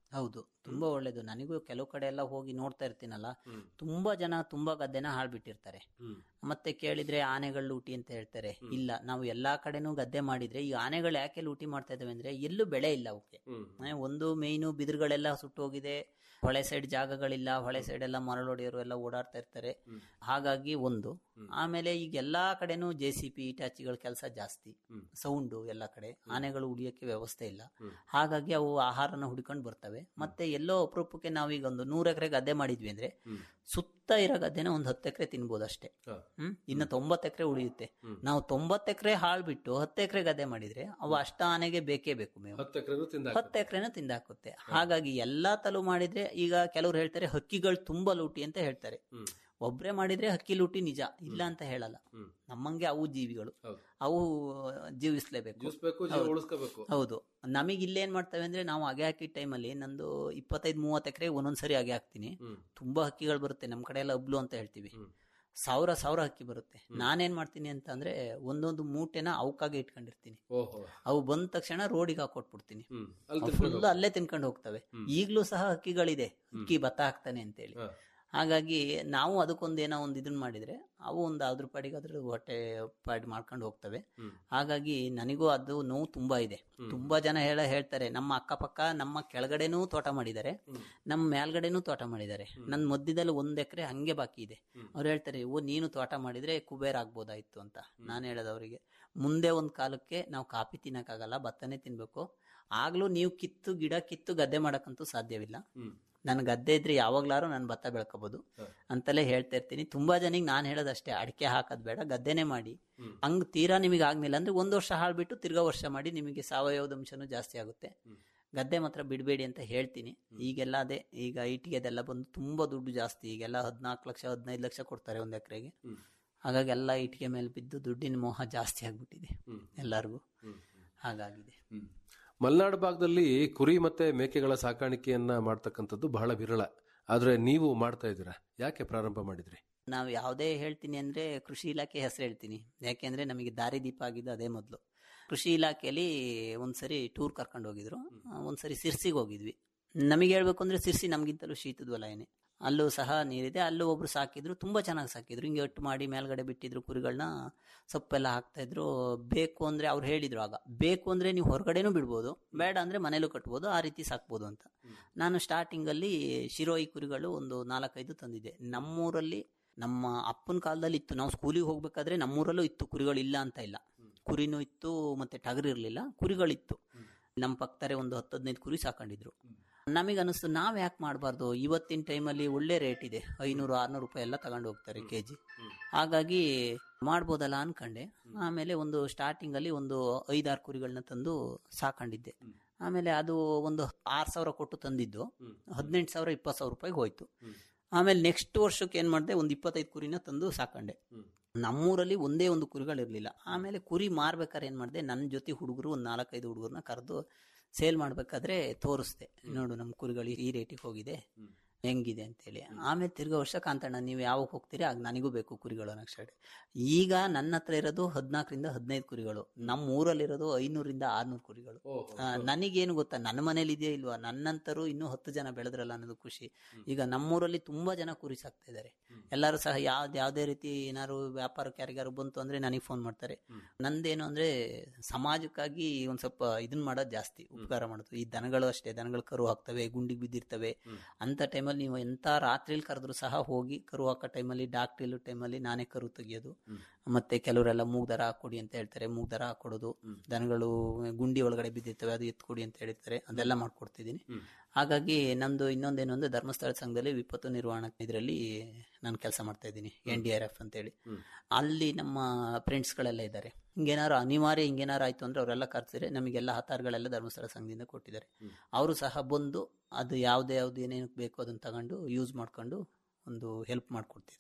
ಹೌದು ತುಂಬಾ ಒಳ್ಳೇದು ನನಗೂ ಕೆಲವು ಕಡೆ ಎಲ್ಲ ಹೋಗಿ ನೋಡ್ತಾ ಇರ್ತೀನಲ್ಲ ತುಂಬಾ ಜನ ತುಂಬಾ ಗದ್ದೆನ ಹಾಳ್ಬಿಟ್ಟಿರ್ತಾರೆ ಮತ್ತೆ ಕೇಳಿದ್ರೆ ಆನೆಗಳು ಲೂಟಿ ಅಂತ ಹೇಳ್ತಾರೆ ಇಲ್ಲ ನಾವು ಎಲ್ಲಾ ಕಡೆನೂ ಗದ್ದೆ ಮಾಡಿದ್ರೆ ಈ ಆನೆಗಳು ಯಾಕೆ ಲೂಟಿ ಮಾಡ್ತಾ ಇದಾವೆ ಅಂದ್ರೆ ಎಲ್ಲೂ ಬೆಳೆ ಇಲ್ಲ ಅವಕ್ಕೆ ಆ, ಒಂದು ಮೇಯ್ನು ಬಿದಿರುಗಳೆಲ್ಲ ಸುಟ್ಟೋಗಿದೆ ಹೊಳೆ ಸೈಡ್ ಜಾಗಗಳಿಲ್ಲ ಹೊಳೆ ಸೈಡ್ ಎಲ್ಲ ಮರಳೊಡೆಯರು ಎಲ್ಲ ಓಡಾಡ್ತಾ ಇರ್ತಾರೆ ಹಾಗಾಗಿ ಒಂದು ಆಮೇಲೆ ಈಗ ಎಲ್ಲಾ ಕಡೆನೂ ಜೆ ಸಿ ಪಿ ಇಟಾಚಿಗಳ ಕೆಲಸ ಜಾಸ್ತಿ ಸೌಂಡು ಎಲ್ಲ ಕಡೆ ಆನೆಗಳು ಉಳಿಯಕ್ಕೆ ವ್ಯವಸ್ಥೆ ಇಲ್ಲ ಹಾಗಾಗಿ ಅವು ಆಹಾರನ ಹುಡ್ಕೊಂಡು ಬರ್ತವೆ ಮತ್ತೆ ಎಲ್ಲೋ ಅಪರೂಪಕ್ಕೆ ನಾವೀಗ ಒಂದು ನೂರ ಎಕರೆ ಗದ್ದೆ ಮಾಡಿದ್ವಿ ಅಂದ್ರೆ ಸುತ್ತ ಇರೋ ಗದ್ದೆನ ಒಂದು ಹತ್ತು ಎಕರೆ ತಿನ್ಬೋದು ಅಷ್ಟೇ ಹ್ಮ್ ಇನ್ನು ತೊಂಬತ್ತು ಎಕರೆ ಉಳಿಯುತ್ತೆ ನಾವು ತೊಂಬತ್ತು ಎಕರೆ ಹಾಳು ಬಿಟ್ಟು ಹತ್ತು ಎಕರೆ ಗದ್ದೆ ಮಾಡಿದ್ರೆ ಅವು ಅಷ್ಟ ಆನೆಗೆ ಬೇಕೇ ಬೇಕು ಮೇವು ಹತ್ತು ಎಕರೆನೂ ತಿಂದ ಹತ್ತು ಎಕರೆನ ತಿಂದಾಕುತ್ತೆ ಹಾಗಾಗಿ ಎಲ್ಲಾ ತಲು ಮಾಡಿದ್ರೆ ಈಗ ಕೆಲವ್ರು ಹೇಳ್ತಾರೆ ಹಕ್ಕಿಗಳು ತುಂಬಾ ಲೂಟಿ ಅಂತ ಹೇಳ್ತಾರೆ ಒಬ್ರೇ ಮಾಡಿದ್ರೆ ಹಕ್ಕಿ ಲೂಟಿ ನಿಜ ಇಲ್ಲ ಅಂತ ಹೇಳಲ್ಲ ನಮ್ಮಂಗೆ ಅವು ಜೀವಿಗಳು ಅವು ಜೀವಿಸ್ಲೇಬೇಕು ಜೀವಿಸ್ಬೇಕು, ಜೀವ ಹೌದು. ಉಳಿಸ್ಕೋಬೇಕು. ಹೌದು ನಮಗೆ ಇಲ್ಲೇನ್ ಮಾಡ್ತವೆ ಅಂದ್ರೆ ನಾವು ಅಗೆ ಹಾಕಿದ ಟೈಮಲ್ಲಿ ನಂದು ಇಪ್ಪತ್ತೈದು ಮೂವತ್ತು ಎಕರೆ ಒಂದೊಂದ್ಸರಿ ಅಗೆ ಹಾಕ್ತೀನಿ ತುಂಬಾ ಹಕ್ಕಿಗಳು ಬರುತ್ತೆ ನಮ್ ಕಡೆ ಎಲ್ಲ ಅಬ್ಲು ಅಂತ ಹೇಳ್ತೀವಿ ಸಾವಿರ ಸಾವಿರ ಹಕ್ಕಿ ಬರುತ್ತೆ ನಾನೇನ್ ಮಾಡ್ತೀನಿ ಅಂತ ಅಂದ್ರೆ ಒಂದೊಂದು ಮೂಟೆನ ಅವಕ್ಕಾಗೆ ಇಟ್ಕೊಂಡಿರ್ತೀನಿ ಓಹೋ ಅವು ಬಂದ ತಕ್ಷಣ ರೋಡಿಗೆ ಹಾಕೊಟ್ಬಿಡ್ತೀನಿ ಅಲ್ಲಿ ತಿನ್ಕೊಂಡು ಫುಲ್ ಅಲ್ಲೇ ತಿನ್ಕೊಂಡು ಹೋಗ್ತವೆ ಈಗ್ಲೂ ಸಹ ಹಕ್ಕಿಗಳಿದೆ ಹಕ್ಕಿ ಭತ್ತ ಹಾಕ್ತಾನೆ ಅಂತೇಳಿ ಹಾಗಾಗಿ ನಾವು ಅದಕ್ಕೊಂದು ಏನೋ ಒಂದು ಇದನ್ನ ಮಾಡಿದ್ರೆ ಅವು ಒಂದು ಅದ್ರ ಪಾಡಿಗೆ ಅದ್ರ ಹೊಟ್ಟೆ ಪಾಡಿ ಮಾಡ್ಕೊಂಡು ಹೋಗ್ತವೆ ಹಾಗಾಗಿ ನನಗೂ ಅದು ನೋವು ತುಂಬಾ ಇದೆ ತುಂಬಾ ಜನ ಹೇಳ ಹೇಳ್ತಾರೆ ನಮ್ಮ ಅಕ್ಕಪಕ್ಕ ನಮ್ಮ ಕೆಳಗಡೆನೂ ತೋಟ ಮಾಡಿದ್ದಾರೆ ನಮ್ಮ ಮೇಲ್ಗಡೆನೂ ತೋಟ ಮಾಡಿದ್ದಾರೆ ನನ್ನ ಮಧ್ಯದಲ್ಲಿ ಒಂದ್ ಎಕರೆ ಹಂಗೆ ಬಾಕಿ ಇದೆ ಅವ್ರು ಹೇಳ್ತಾರೆ ಓ ನೀನು ತೋಟ ಮಾಡಿದ್ರೆ ಕುಬೇರ್ ಆಗ್ಬೋದಾಯ್ತು ಅಂತ ನಾನು ಹೇಳೋದು ಅವರಿಗೆ ಮುಂದೆ ಒಂದ್ ಕಾಲಕ್ಕೆ ನಾವು ಕಾಫಿ ತಿನ್ನಕ್ಕಾಗಲ್ಲ ಭತ್ತನೇ ತಿನ್ಬೇಕು ಆಗ್ಲೂ ನೀವು ಕಿತ್ತು ಗಿಡ ಕಿತ್ತು ಗದ್ದೆ ಮಾಡಕ್ಕಂತೂ ಸಾಧ್ಯವಿಲ್ಲ ನನ್ನ ಗದ್ದೆ ಇದ್ರೆ ಯಾವಾಗ್ಲಾರು ನಾನು ಭತ್ತ ಬೆಳ್ಕೋಬಹುದು ಅಂತಲೇ ಹೇಳ್ತಾ ಇರ್ತೀನಿ ತುಂಬಾ ಜನಿಗೆ ನಾನು ಹೇಳೋದಷ್ಟೇ ಅಡಿಕೆ ಹಾಕೋದ್ ಬೇಡ ಗದ್ದೆನೆ ಮಾಡಿ ಹಂಗ್ ತೀರಾ ನಿಮಗೆ ಆಗ್ಲಿಲ್ಲ ಅಂದ್ರೆ ಒಂದ್ ವರ್ಷ ಹಾಳ್ಬಿಟ್ಟು ತಿರ್ಗಾ ವರ್ಷ ಮಾಡಿ ನಿಮಗೆ ಸಾವಯವದ ಅಂಶನೂ ಜಾಸ್ತಿ ಆಗುತ್ತೆ ಗದ್ದೆ ಮಾತ್ರ ಬಿಡಬೇಡಿ ಅಂತ ಹೇಳ್ತೀನಿ ಈಗೆಲ್ಲ ಅದೇ ಈಗ ಇಟ್ಟಿಗೆದೆಲ್ಲ ಬಂದು ತುಂಬಾ ದುಡ್ಡು ಜಾಸ್ತಿ ಈಗೆಲ್ಲ ಹದಿನಾಲ್ಕು ಲಕ್ಷ ಹದಿನೈದು ಲಕ್ಷ ಕೊಡ್ತಾರೆ ಒಂದ್ ಎಕರೆಗೆ ಹಾಗಾಗಿ ಎಲ್ಲ ಇಟ್ಟಿಗೆ ಮೇಲೆ ಬಿದ್ದು ದುಡ್ಡಿನ ಮೋಹ ಜಾಸ್ತಿ ಆಗ್ಬಿಟ್ಟಿದೆ ಎಲ್ಲರಿಗೂ ಹಾಗಾಗಿದೆ ಮಲೆನಾಡು ಭಾಗದಲ್ಲಿ ಕುರಿ ಮತ್ತೆ ಮೇಕೆಗಳ ಸಾಕಾಣಿಕೆಯನ್ನ ಮಾಡ್ತಕ್ಕಂಥದ್ದು ಬಹಳ ವಿರಳ ಆದ್ರೆ ನೀವು ಮಾಡ್ತಾ ಇದ್ದೀರಾ ಯಾಕೆ ಪ್ರಾರಂಭ ಮಾಡಿದ್ರಿ ನಾವು ಯಾವುದೇ ಹೇಳ್ತೀನಿ ಅಂದ್ರೆ ಕೃಷಿ ಇಲಾಖೆ ಹೆಸರು ಹೇಳ್ತೀನಿ ಯಾಕೆಂದ್ರೆ ನಮಗೆ ದಾರಿದೀಪ ಆಗಿದ್ದು ಅದೇ ಮೊದಲು ಕೃಷಿ ಇಲಾಖೆಯಲ್ಲಿ ಒಂದ್ಸರಿ ಟೂರ್ ಕರ್ಕೊಂಡು ಹೋಗಿದ್ರು ಆ, ಒಂದ್ಸರಿ ಸಿರ್ಸಿಗೆ ಹೋಗಿದ್ವಿ ನಮಗೆ ಹೇಳ್ಬೇಕು ಅಂದ್ರೆ ಸಿರ್ಸಿ ನಮ್ಗಿಂತಲೂ ಶೀತದ ವಲಯನೇ ಅಲ್ಲೂ ಸಹ ನೀರಿದೆ ಅಲ್ಲೂ ಒಬ್ರು ಸಾಕಿದ್ರು ತುಂಬಾ ಚೆನ್ನಾಗಿ ಸಾಕಿದ್ರು ಹಿಂಗೆ ಒಟ್ಟು ಮಾಡಿ ಮೇಲ್ಗಡೆ ಬಿಟ್ಟಿದ್ರು ಕುರಿಗಳನ್ನ ಸೊಪ್ಪೆಲ್ಲ ಹಾಕ್ತಾ ಇದ್ರು ಬೇಕು ಅಂದ್ರೆ ಅವ್ರು ಹೇಳಿದ್ರು ಆಗ ಬೇಕು ಅಂದ್ರೆ ನೀವು ಹೊರಗಡೆನೂ ಬಿಡ್ಬೋದು ಬೇಡ ಅಂದ್ರೆ ಮನೇಲೂ ಕಟ್ಬೋದು ಆ ರೀತಿ ಸಾಕ್ಬೋದು ಅಂತ ನಾನು ಸ್ಟಾರ್ಟಿಂಗ್ ಅಲ್ಲಿ ಶಿರೋಯಿ ಕುರಿಗಳು ಒಂದು ನಾಲ್ಕೈದು ತಂದಿದ್ದೆ ನಮ್ಮೂರಲ್ಲಿ ನಮ್ಮ ಅಪ್ಪನ ಕಾಲದಲ್ಲಿ ಇತ್ತು ನಾವು ಸ್ಕೂಲಿಗೆ ಹೋಗ್ಬೇಕಾದ್ರೆ ನಮ್ಮೂರಲ್ಲೂ ಇತ್ತು ಕುರಿಗಳು ಇಲ್ಲ ಅಂತ ಇಲ್ಲ ಕುರಿನೂ ಇತ್ತು ಮತ್ತೆ ಟಗರು ಇರ್ಲಿಲ್ಲ ಕುರಿಗಳಿತ್ತು ನಮ್ಮ ಪಕ್ಕದರೆ ಒಂದು ಹತ್ತು ಹದಿನೈದು ಕುರಿ ಸಾಕೊಂಡಿದ್ರು ನಮಗೆ ಅನಿಸ್ತು ನಾವ್ ಯಾಕೆ ಮಾಡಬಾರ್ದು ಇವತ್ತಿನ ಟೈಮಲ್ಲಿ ಒಳ್ಳೆ ರೇಟ್ ಇದೆ ಐನೂರು ಆರ್ನೂರು ರೂಪಾಯಿ ಎಲ್ಲ ತಗೊಂಡು ಹೋಗ್ತಾರೆ ಕೆ ಜಿ ಹಾಗಾಗಿ ಮಾಡ್ಬೋದಲ್ಲ ಅನ್ಕಂಡೆ ಆಮೇಲೆ ಒಂದು ಸ್ಟಾರ್ಟಿಂಗ್ ಅಲ್ಲಿ ಒಂದು ಐದಾರು ಕುರಿಗಳನ್ನ ತಂದು ಸಾಕೊಂಡಿದ್ದೆ ಆಮೇಲೆ ಅದು ಒಂದು ಆರ್ ಸಾವಿರ ಕೊಟ್ಟು ತಂದಿದ್ದು ಹದಿನೆಂಟು ಸಾವಿರ ಇಪ್ಪತ್ತು ಸಾವಿರ ರೂಪಾಯಿಗೆ ಹೋಯ್ತು ಆಮೇಲೆ ನೆಕ್ಸ್ಟ್ ವರ್ಷಕ್ಕೆ ಏನ್ ಮಾಡಿದೆ ಒಂದು ಇಪ್ಪತ್ತೈದು ಕುರಿನ ತಂದು ಸಾಕೊಂಡೆ ನಮ್ಮೂರಲ್ಲಿ ಒಂದೇ ಒಂದು ಕುರಿಗಳಿರ್ಲಿಲ್ಲ ಆಮೇಲೆ ಕುರಿ ಮಾರ್ಬೇಕಾದ್ರೆ ಏನ್ ಮಾಡಿದೆ ನನ್ನ ಜೊತೆ ಹುಡುಗರು ಒಂದು ನಾಲ್ಕೈದು ಹುಡುಗರನ್ನ ಕರೆದು ಸೇಲ್ ಮಾಡ್ಬೇಕಾದ್ರೆ ತೋರಿಸ್ದೆ ನೋಡು ನಮ್ಮ ಕುರಿಗಳು ಈ ರೇಟಿಗೆ ಹೋಗಿದೆ ಹೆಂಗಿದೆ ಅಂತೇಳಿ ಆಮೇಲೆ ತಿರ್ಗಾ ವರ್ಷ ಕಾಂತಣ್ಣ ನೀವು ಯಾವಾಗ ಹೋಗ್ತೀರಿ ಆಗ ನನಗೂ ಬೇಕು ಕುರಿಗಳು ಅನ್ನೋಕೆ ಸ್ಟಾರ್ಟ್ ಈಗ ನನ್ನ ಹತ್ರ ಇರೋದು ಹದಿನಾಲ್ಕರಿಂದ ಹದಿನೈದು ಕುರಿಗಳು ನಮ್ಮ ಊರಲ್ಲಿರೋದು ಐನೂರಿಂದ ಆರ್ನೂರು ಕುರಿಗಳು ಆ, ನನಗೇನು ಗೊತ್ತಾ ನನ್ನ ಮನೇಲಿ ಇದೆಯಾ ಇಲ್ವಾ ನನ್ನಂತರೂ ಇನ್ನೂ ಹತ್ತು ಜನ ಬೆಳೆದ್ರಲ್ಲ ಅನ್ನೋದು ಖುಷಿ ಈಗ ನಮ್ಮೂರಲ್ಲಿ ತುಂಬಾ ಜನ ಕುರಿ ಸಾಕ್ತಾ ಇದ್ದಾರೆ ಎಲ್ಲರೂ ಸಹ ಯಾವ್ದು ಯಾವುದೇ ರೀತಿ ಏನಾದ್ರು ವ್ಯಾಪಾರಕ್ಕೆ ಯಾರಿಗಾರು ಬಂತು ಅಂದ್ರೆ ನನಗೆ ಫೋನ್ ಮಾಡ್ತಾರೆ ನಂದೇನು ಅಂದ್ರೆ ಸಮಾಜಕ್ಕಾಗಿ ಒಂದ್ ಸ್ವಲ್ಪ ಇದನ್ ಮಾಡೋದು ಜಾಸ್ತಿ ಉಪಕಾರ ಮಾಡೋದು ಈ ದನಗಳು ಅಷ್ಟೇ ದನಗಳು ಕರು ಹಾಕ್ತವೆ ಗುಂಡಿಗೆ ಬಿದ್ದಿರ್ತವೆ ಅಂತ ಟೈಮಲ್ಲಿ ನೀವು ಎಂತ ರಾತ್ರಿಲಿ ಕರೆದ್ರು ಸಹ ಹೋಗಿ ಕರು ಹಾಕೋ ಟೈಮಲ್ಲಿ ಡಾಕ್ಟರ್ ಇಲ್ಲೋ ಟೈಮಲ್ಲಿ ನಾನೇ ಕರು ತೆಗಿಯೋದು ಮತ್ತೆ ಕೆಲವರೆಲ್ಲ ಮೂಗ್ ದರ ಹಾಕೊಡಿ ಅಂತ ಹೇಳ್ತಾರೆ ಮೂಗ್ ದರ ಹಾಕೊಡೋದು ದನಗಳು ಗುಂಡಿ ಒಳಗಡೆ ಬಿದ್ದಿರ್ತವೆ ಅದು ಎತ್ಕೊಡಿ ಅಂತ ಹೇಳ್ತಾರೆ ಅದೆಲ್ಲ ಮಾಡ್ಕೊಡ್ತಿದ್ದೀನಿ ಹಾಗಾಗಿ ನಂದು ಇನ್ನೊಂದೇನು ಅಂದ್ರೆ ಧರ್ಮಸ್ಥಳ ಸಂಘದಲ್ಲಿ ವಿಪತ್ತು ನಿರ್ವಹಣಾ ಇದರಲ್ಲಿ ನಾನು ಕೆಲಸ ಮಾಡ್ತಾ ಇದ್ದೀನಿ ಎನ್ ಡಿ ಆರ್ ಎಫ್ ಅಂತೇಳಿ ಅಲ್ಲಿ ನಮ್ಮ ಫ್ರೆಂಡ್ಸ್ಗಳೆಲ್ಲ ಇದ್ದಾರೆ ಹಿಂಗೇನಾರು ಅನಿವಾರ್ಯ ಹಿಂಗೇನಾರು ಆಯ್ತು ಅಂದ್ರೆ ಅವರೆಲ್ಲ ಕರ್ಸಿದ್ರೆ ನಮಗೆಲ್ಲ ಹತ್ತಾರುಗಳೆಲ್ಲ ಧರ್ಮಸ್ಥಳ ಸಂಘದಿಂದ ಕೊಟ್ಟಿದ್ದಾರೆ ಅವರು ಸಹ ಬಂದು ಅದು ಯಾವ್ದು ಯಾವ್ದು ಏನೇನು ಬೇಕು ಅದನ್ನ ತಗೊಂಡು ಯೂಸ್ ಮಾಡ್ಕೊಂಡು ಒಂದು ಹೆಲ್ಪ್ ಮಾಡ್ಕೊಡ್ತಿರ್ತೀವಿ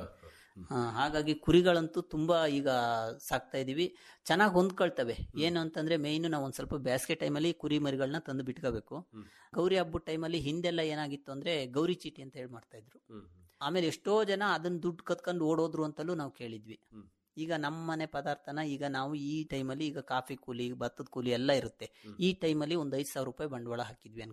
ಆ, ಹಾಗಾಗಿ ಕುರಿಗಳಂತೂ ತುಂಬಾ ಈಗ ಸಾಕ್ತಾ ಇದೀವಿ ಚೆನ್ನಾಗಿ ಹೊಂದ್ಕೊಳ್ತವೆ ಏನು ಅಂತಂದ್ರೆ ಮೇಯ್ನು ನಾವು ಒಂದ್ ಸ್ವಲ್ಪ ಬೇಸಿಗೆ ಟೈಮಲ್ಲಿ ಕುರಿ ಮರಿಗಳನ್ನ ತಂದು ಬಿಟ್ಕೋಬೇಕು ಗೌರಿ ಹಬ್ಬದ ಟೈಮಲ್ಲಿ ಹಿಂದೆಲ್ಲ ಏನಾಗಿತ್ತು ಅಂದ್ರೆ ಗೌರಿ ಚೀಟಿ ಅಂತ ಹೇಳಿ ಮಾಡ್ತಾ ಇದ್ರು ಆಮೇಲೆ ಎಷ್ಟೋ ಜನ ಅದನ್ನ ದುಡ್ಡು ಕತ್ಕೊಂಡು ಓಡೋದ್ರು ಅಂತಲೂ ನಾವು ಕೇಳಿದ್ವಿ ಈಗ ನಮ್ಮ ಮನೆ ಪದಾರ್ಥನ ಈಗ ನಾವು ಈ ಟೈಮಲ್ಲಿ ಈಗ ಕಾಫಿ ಕೂಲಿ ಭತ್ತದ ಕೂಲಿ ಎಲ್ಲ ಇರುತ್ತೆ ಈ ಟೈಮಲ್ಲಿ ಒಂದು ಐದು ಸಾವಿರ ರೂಪಾಯಿ ಬಂಡವಾಳ ಹಾಕಿದ್ವಿ ಅನ್ಕೊಳ್ಳಿ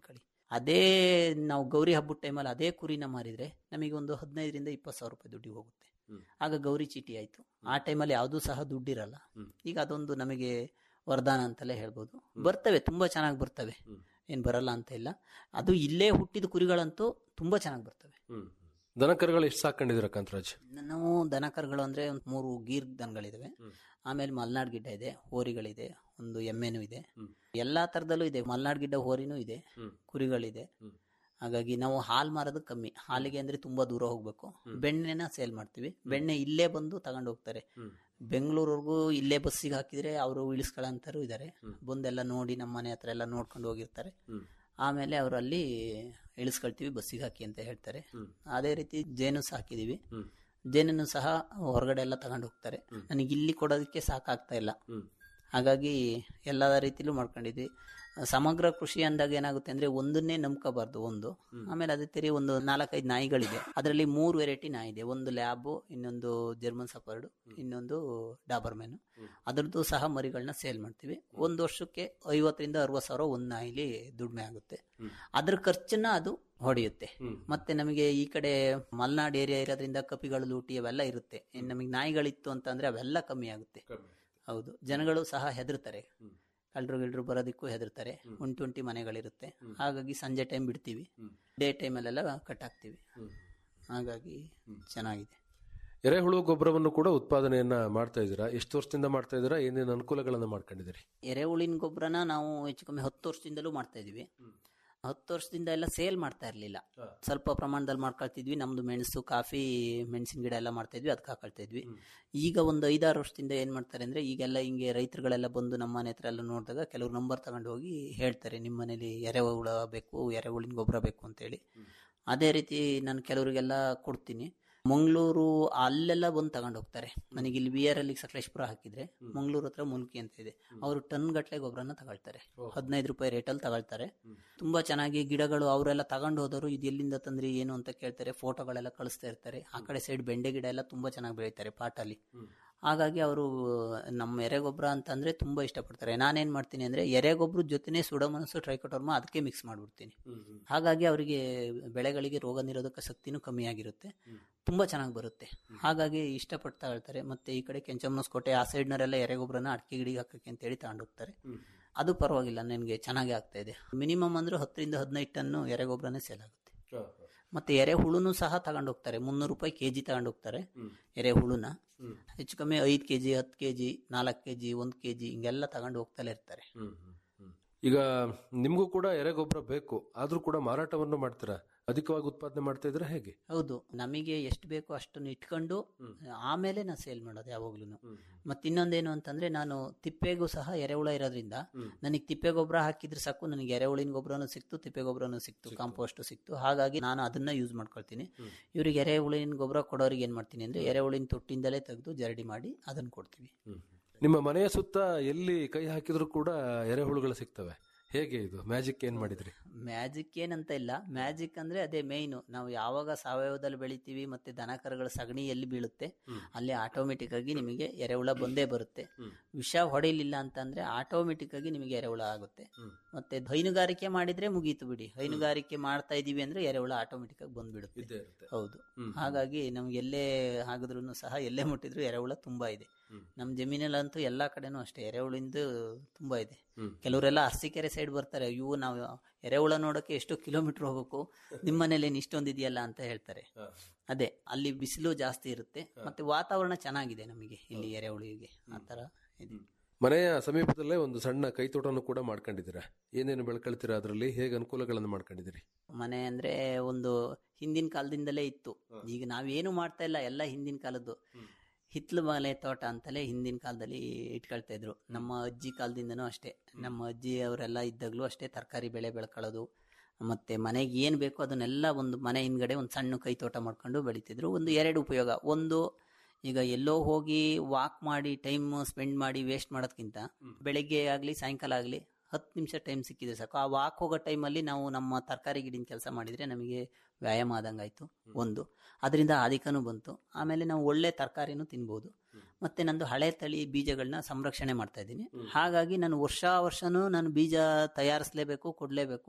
ಅದೇ ನಾವು ಗೌರಿ ಹಬ್ಬದ ಟೈಮಲ್ಲಿ ಅದೇ ಕುರಿನ ಮಾರಿದ್ರೆ ನಮಗೆ ಒಂದು ಹದಿನೈದರಿಂದ ಇಪ್ಪತ್ತು ಸಾವಿರ ರೂಪಾಯಿ ದುಡ್ಡಿಗೆ ಹೋಗುತ್ತೆ ಹ್ಮ್. ಆಗ ಗೌರಿ ಚೀಟಿ ಆಯ್ತು ಆ ಟೈಮಲ್ಲಿ ಯಾವುದೂ ಸಹ ದುಡ್ಡಿರಲ್ಲ ಹ್ಮ್. ಈಗ ಅದೊಂದು ನಮಗೆ ವರದಾನ ಅಂತಲೇ ಹೇಳ್ಬೋದು ಬರ್ತವೆ ತುಂಬಾ ಚೆನ್ನಾಗಿ ಬರ್ತವೆ ಹ್ಮ್. ಏನ್ ಬರಲ್ಲ ಅಂತ ಇಲ್ಲ ಅದು ಇಲ್ಲೇ ಹುಟ್ಟಿದ ಕುರಿಗಳಂತೂ ತುಂಬಾ ಚೆನ್ನಾಗಿ ಬರ್ತವೆ ಹ್ಮ್ ದನ ಕರುಗಳು ಎಷ್ಟು ಸಾಕೊಂಡಿದ್ದೀರ ಕಾಂತರಾಜ್ ನಾವು ದನ ಕರುಗಳು ಅಂದ್ರೆ ಒಂದು ಮೂರು ಗೀರ್ ದನಗಳಿದಾವೆ ಹ್ಮ್. ಆಮೇಲೆ ಮಲ್ನಾಡ್ ಗಿಡ್ಡ ಇದೆ ಹೋರಿಗಳಿದೆ ಒಂದು ಎಮ್ಮೆನೂ ಇದೆ ಹ್ಮ್. ಎಲ್ಲಾ ತರದಲ್ಲೂ ಇದೆ ಮಲ್ನಾಡ್ ಗಿಡ್ಡ ಹೋರಿನೂ ಇದೆ ಹ್ಮ್. ಕುರಿಗಳಿದೆ ಹ್ಮ್. ಹಾಗಾಗಿ ನಾವು ಹಾಲ್ ಮಾರೋದು ಕಮ್ಮಿ ಹಾಲಿಗೆ ಅಂದ್ರೆ ತುಂಬಾ ದೂರ ಹೋಗ್ಬೇಕು ಹ್ಮ್. ಬೆಣ್ಣೆನ ಸೇಲ್ ಮಾಡ್ತೀವಿ ಬೆಣ್ಣೆ ಇಲ್ಲೇ ಬಂದು ತಗೊಂಡು ಹೋಗ್ತಾರೆ ಹ್ಮ್. ಬೆಂಗಳೂರ್ವರೆಗೂ ಇಲ್ಲೇ ಬಸ್ಸಿಗೆ ಹಾಕಿದ್ರೆ ಅವರು ಇಳಿಸ್ಕೊಳ್ಳೋಂಥವ್ರು ಇದ್ದಾರೆ ಹ್ಮ್. ಬಂದೆಲ್ಲ ನೋಡಿ ನಮ್ಮ ಮನೆ ಹತ್ರ ಎಲ್ಲ ನೋಡ್ಕೊಂಡು ಹೋಗಿರ್ತಾರೆ ಹ್ಮ್. ಆಮೇಲೆ ಅವರು ಅಲ್ಲಿ ಇಳಿಸ್ಕೊಳ್ತೀವಿ ಬಸ್ಸಿಗೆ ಹಾಕಿ ಅಂತ ಹೇಳ್ತಾರೆ ಹ್ಮ್. ಅದೇ ರೀತಿ ಜೇನು ಸಾಕಿದೀವಿ ಹ್ಮ್. ಜೇನನ್ನು ಸಹ ಹೊರಗಡೆ ಎಲ್ಲ ತಗೊಂಡು ಹೋಗ್ತಾರೆ ಹ್ಮ್. ನನಗೆ ಇಲ್ಲಿ ಕೊಡೋದಕ್ಕೆ ಸಾಕಾಗ್ತಾ ಇಲ್ಲ ಹ್ಮ್. ಹಾಗಾಗಿ ಎಲ್ಲ ರೀತಿಲೂ ಮಾಡ್ಕೊಂಡಿದ್ವಿ ಸಮಗ್ರ ಕೃಷಿ ಅಂದಾಗ ಏನಾಗುತ್ತೆ ಅಂದ್ರೆ ಒಂದನ್ನೇ ನಂಬ್ಕೋಬಾರ್ದು ಒಂದು ಹ್ಮ್. ಆಮೇಲೆ ಅದೇ ತೀರಿ ಒಂದು ನಾಲ್ಕೈದು ನಾಯಿಗಳಿದೆ ಅದರಲ್ಲಿ ಮೂರು ವೆರೈಟಿ ನಾಯಿ ಇದೆ ಒಂದು ಲ್ಯಾಬು ಇನ್ನೊಂದು ಜರ್ಮನ್ ಸಫರ್ಡ್ ಇನ್ನೊಂದು ಡಾಬರ್ಮೆನ್ ಹ್ಮ್. ಅದರದ್ದು ಸಹ ಮರಿಗಳನ್ನ ಸೇಲ್ ಮಾಡ್ತೀವಿ ಒಂದು ವರ್ಷಕ್ಕೆ ಐವತ್ತರಿಂದ ಅರವತ್ತು ಸಾವಿರ ಒಂದು ನಾಯಿಲಿ ದುಡಿಮೆ ಆಗುತ್ತೆ ಹ್ಮ್. ಅದ್ರ ಖರ್ಚನ್ನ ಅದು ಹೊಡೆಯುತ್ತೆ ಹ್ಮ್. ಮತ್ತೆ ನಮಗೆ ಈ ಕಡೆ ಮಲ್ನಾಡ್ ಏರಿಯಾ ಇರೋದ್ರಿಂದ ಕಪಿಗಳು ಲೂಟಿ ಅವೆಲ್ಲ ಇರುತ್ತೆ ಇನ್ನು ನಮಗೆ ನಾಯಿಗಳಿತ್ತು ಅಂತ ಅಂದ್ರೆ ಅವೆಲ್ಲ ಕಮ್ಮಿ ಆಗುತ್ತೆ ಹೌದು ಜನಗಳು ಸಹ ಹೆದರ್ತಾರೆ ಹ್ಮ್. ಕಳ್ಳರು ಗಿಳ್ರು ಬರೋದಕ್ಕೂ ಹೆದರ್ತಾರೆ ಹ್ಮ್. ಒಂಟಿ ಒಂಟಿ ಮನೆಗಳಿರುತ್ತೆ ಹ್ಮ್. ಹಾಗಾಗಿ ಸಂಜೆ ಟೈಮ್ ಬಿಡ್ತೀವಿ ಹ್ಮ್. ಡೇ ಟೈಮಲ್ಲೆಲ್ಲ ಕಟ್ ಹಾಕ್ತೀವಿ ಹ್ಮ್. ಹಾಗಾಗಿ ಹ್ಮ್. ಚೆನ್ನಾಗಿದೆ ಎರೆಹುಳು ಗೊಬ್ಬರವನ್ನು ಕೂಡ ಉತ್ಪಾದನೆಯನ್ನ ಮಾಡ್ತಾ ಇದ್ದೀರಾ ಎಷ್ಟು ವರ್ಷದಿಂದ ಮಾಡ್ತಾ ಇದ್ದೀರಾ ಏನೇನು ಅನುಕೂಲಗಳನ್ನ ಮಾಡ್ಕೊಂಡಿದ್ದೀರಿ ಎರೆಹುಳಿನ ಗೊಬ್ಬರನ ನಾವು ಹೆಚ್ಚು ಕಮ್ಮಿ ಹತ್ತು ವರ್ಷದಿಂದಲೂ ಮಾಡ್ತಾ ಇದೀವಿ ಹ್ಮ್. ಹತ್ತು ವರ್ಷದಿಂದ ಎಲ್ಲ ಸೇಲ್ ಮಾಡ್ತಾ ಇರಲಿಲ್ಲ ಹಾ. ಸ್ವಲ್ಪ ಪ್ರಮಾಣದಲ್ಲಿ ಮಾಡ್ಕೊಳ್ತಿದ್ವಿ ನಮ್ದು ಮೆಣಸು ಕಾಫಿ ಮೆಣಸಿನ ಗಿಡ ಎಲ್ಲ ಮಾಡ್ತಾ ಇದ್ವಿ ಅದಕ್ಕೆ ಹಾಕೊಳ್ತಾ ಇದ್ವಿ ಹ್ಮ್. ಈಗ ಒಂದು ಐದಾರು ವರ್ಷದಿಂದ ಏನ್ ಮಾಡ್ತಾರೆ ಅಂದ್ರೆ ಈಗೆಲ್ಲ ಹಿಂಗೆ ರೈತರುಗಳೆಲ್ಲ ಬಂದು ನಮ್ಮ ಮನೆ ಹತ್ರ ಎಲ್ಲ ನೋಡಿದಾಗ ಕೆಲವರು ನಂಬರ್ ತಗೊಂಡು ಹೋಗಿ ಹೇಳ್ತಾರೆ ನಿಮ್ಮ ಮನೇಲಿ ಎರೆಹುಳ ಬೇಕು ಎರೆಹುಳಿನ ಗೊಬ್ಬರ ಬೇಕು ಅಂತೇಳಿ ಹ್ಮ್. ಅದೇ ರೀತಿ ನಾನು ಕೆಲವರಿಗೆಲ್ಲ ಕೊಡ್ತೀನಿ ಮಂಗಳೂರು ಅಲ್ಲೆಲ್ಲ ಬಂದು ತಗೊಂಡು ಹೋಗ್ತಾರೆ ನನಗೆ ಇಲ್ಲಿ ವಿ ಆರ್ ಅಲ್ಲಿ ಸಕಲೇಶ್ಪುರ ಹಾಕಿದ್ರೆ ಹ್ಮ್. ಮಂಗಳೂರು ಹತ್ರ ಮುಲ್ಕಿ ಅಂತ ಇದೆ ಹ್ಮ್. ಅವರು ಟನ್ ಗಟ್ಟಲೆ ಗೊಬ್ಬರನ ತಗೊಳ್ತಾರೆ ಓಹ್. ಹದಿನೈದು ರೂಪಾಯಿ ರೇಟಲ್ಲಿ ತಗೊಳ್ತಾರೆ ಹ್ಮ್. ತುಂಬಾ ಚೆನ್ನಾಗಿ ಗಿಡಗಳು ಅವರೆಲ್ಲ ತಗೊಂಡು ಹೋದವರು ಇದು ಎಲ್ಲಿಂದ ತಂದ್ರಿ ಏನು ಅಂತ ಕೇಳ್ತಾರೆ ಫೋಟೋಗಳೆಲ್ಲ ಕಳಿಸ್ತಾ ಇರ್ತಾರೆ ಆ ಕಡೆ ಸೈಡ್ ಬೆಂಡೆ ಗಿಡ ಎಲ್ಲ ತುಂಬಾ ಚೆನ್ನಾಗಿ ಬೆಳೀತಾರೆ ಪಾಟಲ್ಲಿ ಹ್ಮ್. ಹಾಗಾಗಿ ಅವರು ನಮ್ಮ ಎರೆಗೊಬ್ಬರ ಅಂತಂದ್ರೆ ತುಂಬಾ ಇಷ್ಟಪಡ್ತಾರೆ ನಾನೇನ್ ಮಾಡ್ತೀನಿ ಅಂದ್ರೆ ಎರೆಗೊಬ್ಬರ ಜೊತೆನೆ ಸುಡಮನಸ್ಸು ಟ್ರೈಕೋಟರ್ಮ ಅದಕ್ಕೆ ಮಿಕ್ಸ್ ಮಾಡ್ಬಿಡ್ತೀನಿ ಹ್ಮ್. ಹ್ಮ್. ಹಾಗಾಗಿ ಅವರಿಗೆ ಬೆಳೆಗಳಿಗೆ ರೋಗ ನಿರೋಧಕ ಶಕ್ತಿನೂ ಕಮ್ಮಿ ಆಗಿರುತ್ತೆ ಹ್ಮ್. ತುಂಬಾ ಚೆನ್ನಾಗಿ ಬರುತ್ತೆ ಹಾಗಾಗಿ ಇಷ್ಟಪಡ್ತಾ ಹೇಳ್ತಾರೆ ಮತ್ತೆ ಈ ಕಡೆ ಕೆಂಚಮ್ಮನಸ್ಕೋಟೆ ಆ ಸೈಡ್ನವರೆಲ್ಲ ಎರೆಗೊಬ್ಬರನ ಅಡಿಕೆ ಗಿಡಿಗೆ ಹಾಕಕ್ಕೆ ಅಂತ ಹೇಳಿ ತಗೊಂಡೋಗ್ತಾರೆ ಹ್ಮ್. ಅದು ಪರವಾಗಿಲ್ಲ ನನಗೆ ಚೆನ್ನಾಗಿ ಆಗ್ತಾ ಇದೆ ಮಿನಿಮಮ್ ಅಂದ್ರೆ ಹತ್ತರಿಂದ ಹದಿನೈದು ಟನ್ನು ಎರೆಗೊಬ್ಬರನೇ ಸೇಲ್ ಆಗುತ್ತೆ ಹಾ, ಹಾ. ಮತ್ತೆ ಎರೆಹುಳುನು ಸಹ ತಗೊಂಡು ಹೋಗ್ತಾರೆ ಮುನ್ನೂರು ರೂಪಾಯಿ ಕೆಜಿ ತಗೊಂಡು ಹೋಗ್ತಾರೆ ಹ್ಮ್. ಎರೆಹುಳುನ ಹ್ಮ್. ಹೆಚ್ಚು ಕಮ್ಮಿ ಐದು ಕೆಜಿ ಹತ್ತು ಕೆಜಿ ನಾಲ್ಕು ಕೆಜಿ ಒಂದು ಕೆಜಿ ಹಿಂಗೆಲ್ಲ ತಗೊಂಡು ಹೋಗ್ತಲೇ ಇರ್ತಾರೆ ಹ್ಮ್. ಹ್ಮ್. ಹ್ಮ್. ಈಗ ನಿಮ್ಗೂ ಕೂಡ ಎರೆಗೊಬ್ಬರ ಬೇಕು ಆದ್ರೂ ಕೂಡ ಮಾರಾಟವನ್ನು ಮಾಡ್ತೀರಾ ಅಧಿಕವಾಗಿ ಉತ್ಪಾದನೆ ಮಾಡ್ತಾ ಇದ್ರೆ ಹೇಗೆ ಹೌದು ನಮಗೆ ಎಷ್ಟು ಬೇಕೋ ಅಷ್ಟನ್ನು ಇಟ್ಕೊಂಡು ಹ್ಮ್. ಆಮೇಲೆ ನಾನು ಸೇಲ್ ಮಾಡೋದು ಯಾವಾಗ್ಲೂ ಹ್ಮ್. ಮತ್ತೆ ಇನ್ನೊಂದೇನು ಅಂತಂದ್ರೆ ನಾನು ತಿಪ್ಪೆಗೂ ಸಹ ಎರೆಹುಳ ಇರೋದ್ರಿಂದ ಹ್ಮ್. ನನಗೆ ತಿಪ್ಪೆ ಗೊಬ್ಬರ ಹಾಕಿದ್ರೆ ಸಾಕು ನನಗೆ ಎರೆಹುಳಿನ ಗೊಬ್ಬರನೂ ಸಿಕ್ತು ತಿಪ್ಪೆ ಗೊಬ್ಬರನೂ ಸಿಕ್ತು ಸಿಕ್ತು. ಕಾಂಪೋಸ್ಟ್ ಸಿಕ್ತು ಹಾಗಾಗಿ ನಾನು ಅದನ್ನ ಯೂಸ್ ಮಾಡ್ಕೊಳ್ತೀನಿ ಹ್ಮ್. ಇವರಿಗೆ ಎರೆಹುಳಿನ ಗೊಬ್ಬರ ಕೊಡೋರಿಗೆ ಏನ್ ಮಾಡ್ತೀನಿ ಅಂದ್ರೆ ಎರೆಹುಳಿನ ತೊಟ್ಟಿಂದಲೇ ತೆಗೆದು ಜರಡಿ ಮಾಡಿ ಅದನ್ನ ಕೊಡ್ತೀವಿ ಹ್ಮ್. ನಿಮ್ಮ ಮನೆಯ ಸುತ್ತ ಎಲ್ಲಿ ಕೈ ಹಾಕಿದ್ರು ಕೂಡ ಎರೆಹುಳುಗಳು ಸಿಗ್ತವೆ ಹೇಗೆ ಇದು ಮ್ಯಾಜಿಕ್ ಏನ್ ಮಾಡಿದ್ರಿ ಮ್ಯಾಜಿಕ್ ಏನಂತ ಇಲ್ಲ ಮ್ಯಾಜಿಕ್ ಅಂದ್ರೆ ಅದೇ ಮೇಯ್ನು ನಾವು ಯಾವಾಗ ಸಾವಯವದಲ್ಲಿ ಬೆಳಿತೀವಿ ಮತ್ತೆ ದನ ಕರುಗಳ ಸಗಣಿ ಎಲ್ಲಿ ಬೀಳುತ್ತೆ ಹ್ಮ್. ಅಲ್ಲಿ ಆಟೋಮೆಟಿಕ್ ಆಗಿ ನಿಮಗೆ ಎರೆಹುಳ ಬಂದೇ ಬರುತ್ತೆ ಹ್ಮ್. ವಿಷ ಹೊಡಿಲಿಲ್ಲ ಅಂತಂದ್ರೆ ಆಟೋಮೆಟಿಕ್ ಆಗಿ ನಿಮಗೆ ಎರೆಹುಳ ಆಗುತ್ತೆ ಹ್ಮ್. ಮತ್ತೆ ಹೈನುಗಾರಿಕೆ ಮಾಡಿದ್ರೆ ಮುಗೀತು ಬಿಡಿ ಹೈನುಗಾರಿಕೆ ಮಾಡ್ತಾ ಇದೀವಿ ಅಂದ್ರೆ ಎರೆಹುಳ ಆಟೋಮೆಟಿಕ್ ಆಗಿ ಬಂದ್ಬಿಡುತ್ತೆ ಇದ್ದೇ ಇರುತ್ತೆ ಹೌದು ಹ್ಮ್. ಹಾಗಾಗಿ ನಮ್ಗೆ ಎಲ್ಲೇ ಆಗಿದ್ರು ಸಹ ಎಲ್ಲೇ ಮುಟ್ಟಿದ್ರು ಎರೆಹುಳ ತುಂಬಾ ಇದೆ ಹ್ಮ್. ನಮ್ಮ ಜಮೀನಲ್ಲಂತೂ ಎಲ್ಲಾ ಕಡೆನೂ ಅಷ್ಟೇ ಎರೆಹುಳಿಂದು ತುಂಬಾ ಇದೆ ಹ್ಮ್. ಕೆಲವರೆಲ್ಲ ಅರಸೀಕೆರೆ ಸೈಡ್ ಬರ್ತಾರೆ ಇವು ನಾವು ಎರೆಹುಳ ನೋಡಕ್ಕೆ ಎಷ್ಟು ಕಿಲೋಮೀಟರ್ ಹೋಗ್ಬೇಕು ನಿಮ್ಮ ಮನೇಲಿ ಏನ್ ಇಷ್ಟೊಂದು ಇದೆಯಲ್ಲ ಅಂತ ಹೇಳ್ತಾರೆ ಹಾ. ಅದೇ ಅಲ್ಲಿ ಬಿಸಿಲು ಜಾಸ್ತಿ ಇರುತ್ತೆ ಮತ್ತೆ ವಾತಾವರಣ ಚೆನ್ನಾಗಿದೆ ನಮಗೆ ಇಲ್ಲಿ ಎರೆಹುಳಿಗೆ ಆ ತರ ಇದೆ ಮನೆಯ ಸಮೀಪದಲ್ಲೇ ಒಂದು ಸಣ್ಣ ಕೈತೋಟವನ್ನು ಕೂಡ ಮಾಡ್ಕೊಂಡಿದ್ದೀರಾ ಏನೇನು ಬೆಳ್ಕೊಳ್ತೀರಾ ಅದರಲ್ಲಿ ಹೇಗೆ ಅನುಕೂಲಗಳನ್ನು ಮಾಡ್ಕೊಂಡಿದ್ದೀರಿ ಮನೆ ಅಂದ್ರೆ ಒಂದು ಹಿಂದಿನ ಕಾಲದಿಂದಲೇ ಇತ್ತು ಈಗ ನಾವೇನು ಮಾಡ್ತಾ ಇಲ್ಲ ಎಲ್ಲ ಹಿಂದಿನ ಕಾಲದ್ದು ಹಿತ್ಲು ಮನೆ ತೋಟ ಅಂತಲೇ ಹಿಂದಿನ ಕಾಲದಲ್ಲಿ ಇಟ್ಕೊಳ್ತಾ ಇದ್ರು ನಮ್ಮ ಅಜ್ಜಿ ಕಾಲದಿಂದನೂ ಅಷ್ಟೇ ನಮ್ಮ ಅಜ್ಜಿ ಅವರೆಲ್ಲ ಇದ್ದಾಗಲೂ ಅಷ್ಟೇ ತರಕಾರಿ ಬೆಳೆ ಬೆಳ್ಕೊಳ್ಳೋದು ಮತ್ತೆ ಮನೆಗೆ ಏನ್ ಬೇಕೋ ಅದನ್ನೆಲ್ಲ ಒಂದು ಮನೆ ಹಿಂದ್ಗಡೆ ಒಂದು ಸಣ್ಣ ಕೈ ತೋಟ ಮಾಡ್ಕೊಂಡು ಬೆಳಿತಿದ್ರು ಒಂದು ಎರಡು ಉಪಯೋಗ ಒಂದು ಈಗ ಎಲ್ಲೋ ಹೋಗಿ ವಾಕ್ ಮಾಡಿ ಟೈಮ್ ಸ್ಪೆಂಡ್ ಮಾಡಿ ವೇಸ್ಟ್ ಮಾಡೋದ್ಕಿಂತ ಬೆಳಿಗ್ಗೆ ಆಗ್ಲಿ ಸಾಯಂಕಾಲ ಆಗ್ಲಿ ಹತ್ತು ನಿಮಿಷ ಟೈಮ್ ಸಿಕ್ಕಿದ್ರೆ ಸಾಕು ಆ ವಾಕ್ ಹೋಗೋ ಟೈಮಲ್ಲಿ ನಾವು ನಮ್ಮ ತರಕಾರಿ ಗಿಡಿನ ಕೆಲಸ ಮಾಡಿದ್ರೆ ನಮಗೆ ವ್ಯಾಯಾಮ ಆದಂಗಾಯ್ತು ಒಂದು ಅದರಿಂದ ಆದಿಕನೂ ಬಂತು ಆಮೇಲೆ ನಾವು ಒಳ್ಳೆ ತರಕಾರಿನೂ ತಿನ್ಬೋದು ಮತ್ತೆ ನಂದು ಹಳೆ ತಳಿ ಬೀಜಗಳನ್ನ ಸಂರಕ್ಷಣೆ ಮಾಡ್ತಾ ಇದ್ದೀನಿ ಹಾಗಾಗಿ ನಾನು ವರ್ಷ ವರ್ಷನೂ ನಾನು ಬೀಜ ತಯಾರಿಸಲೇಬೇಕು ಕೊಡಲೇಬೇಕು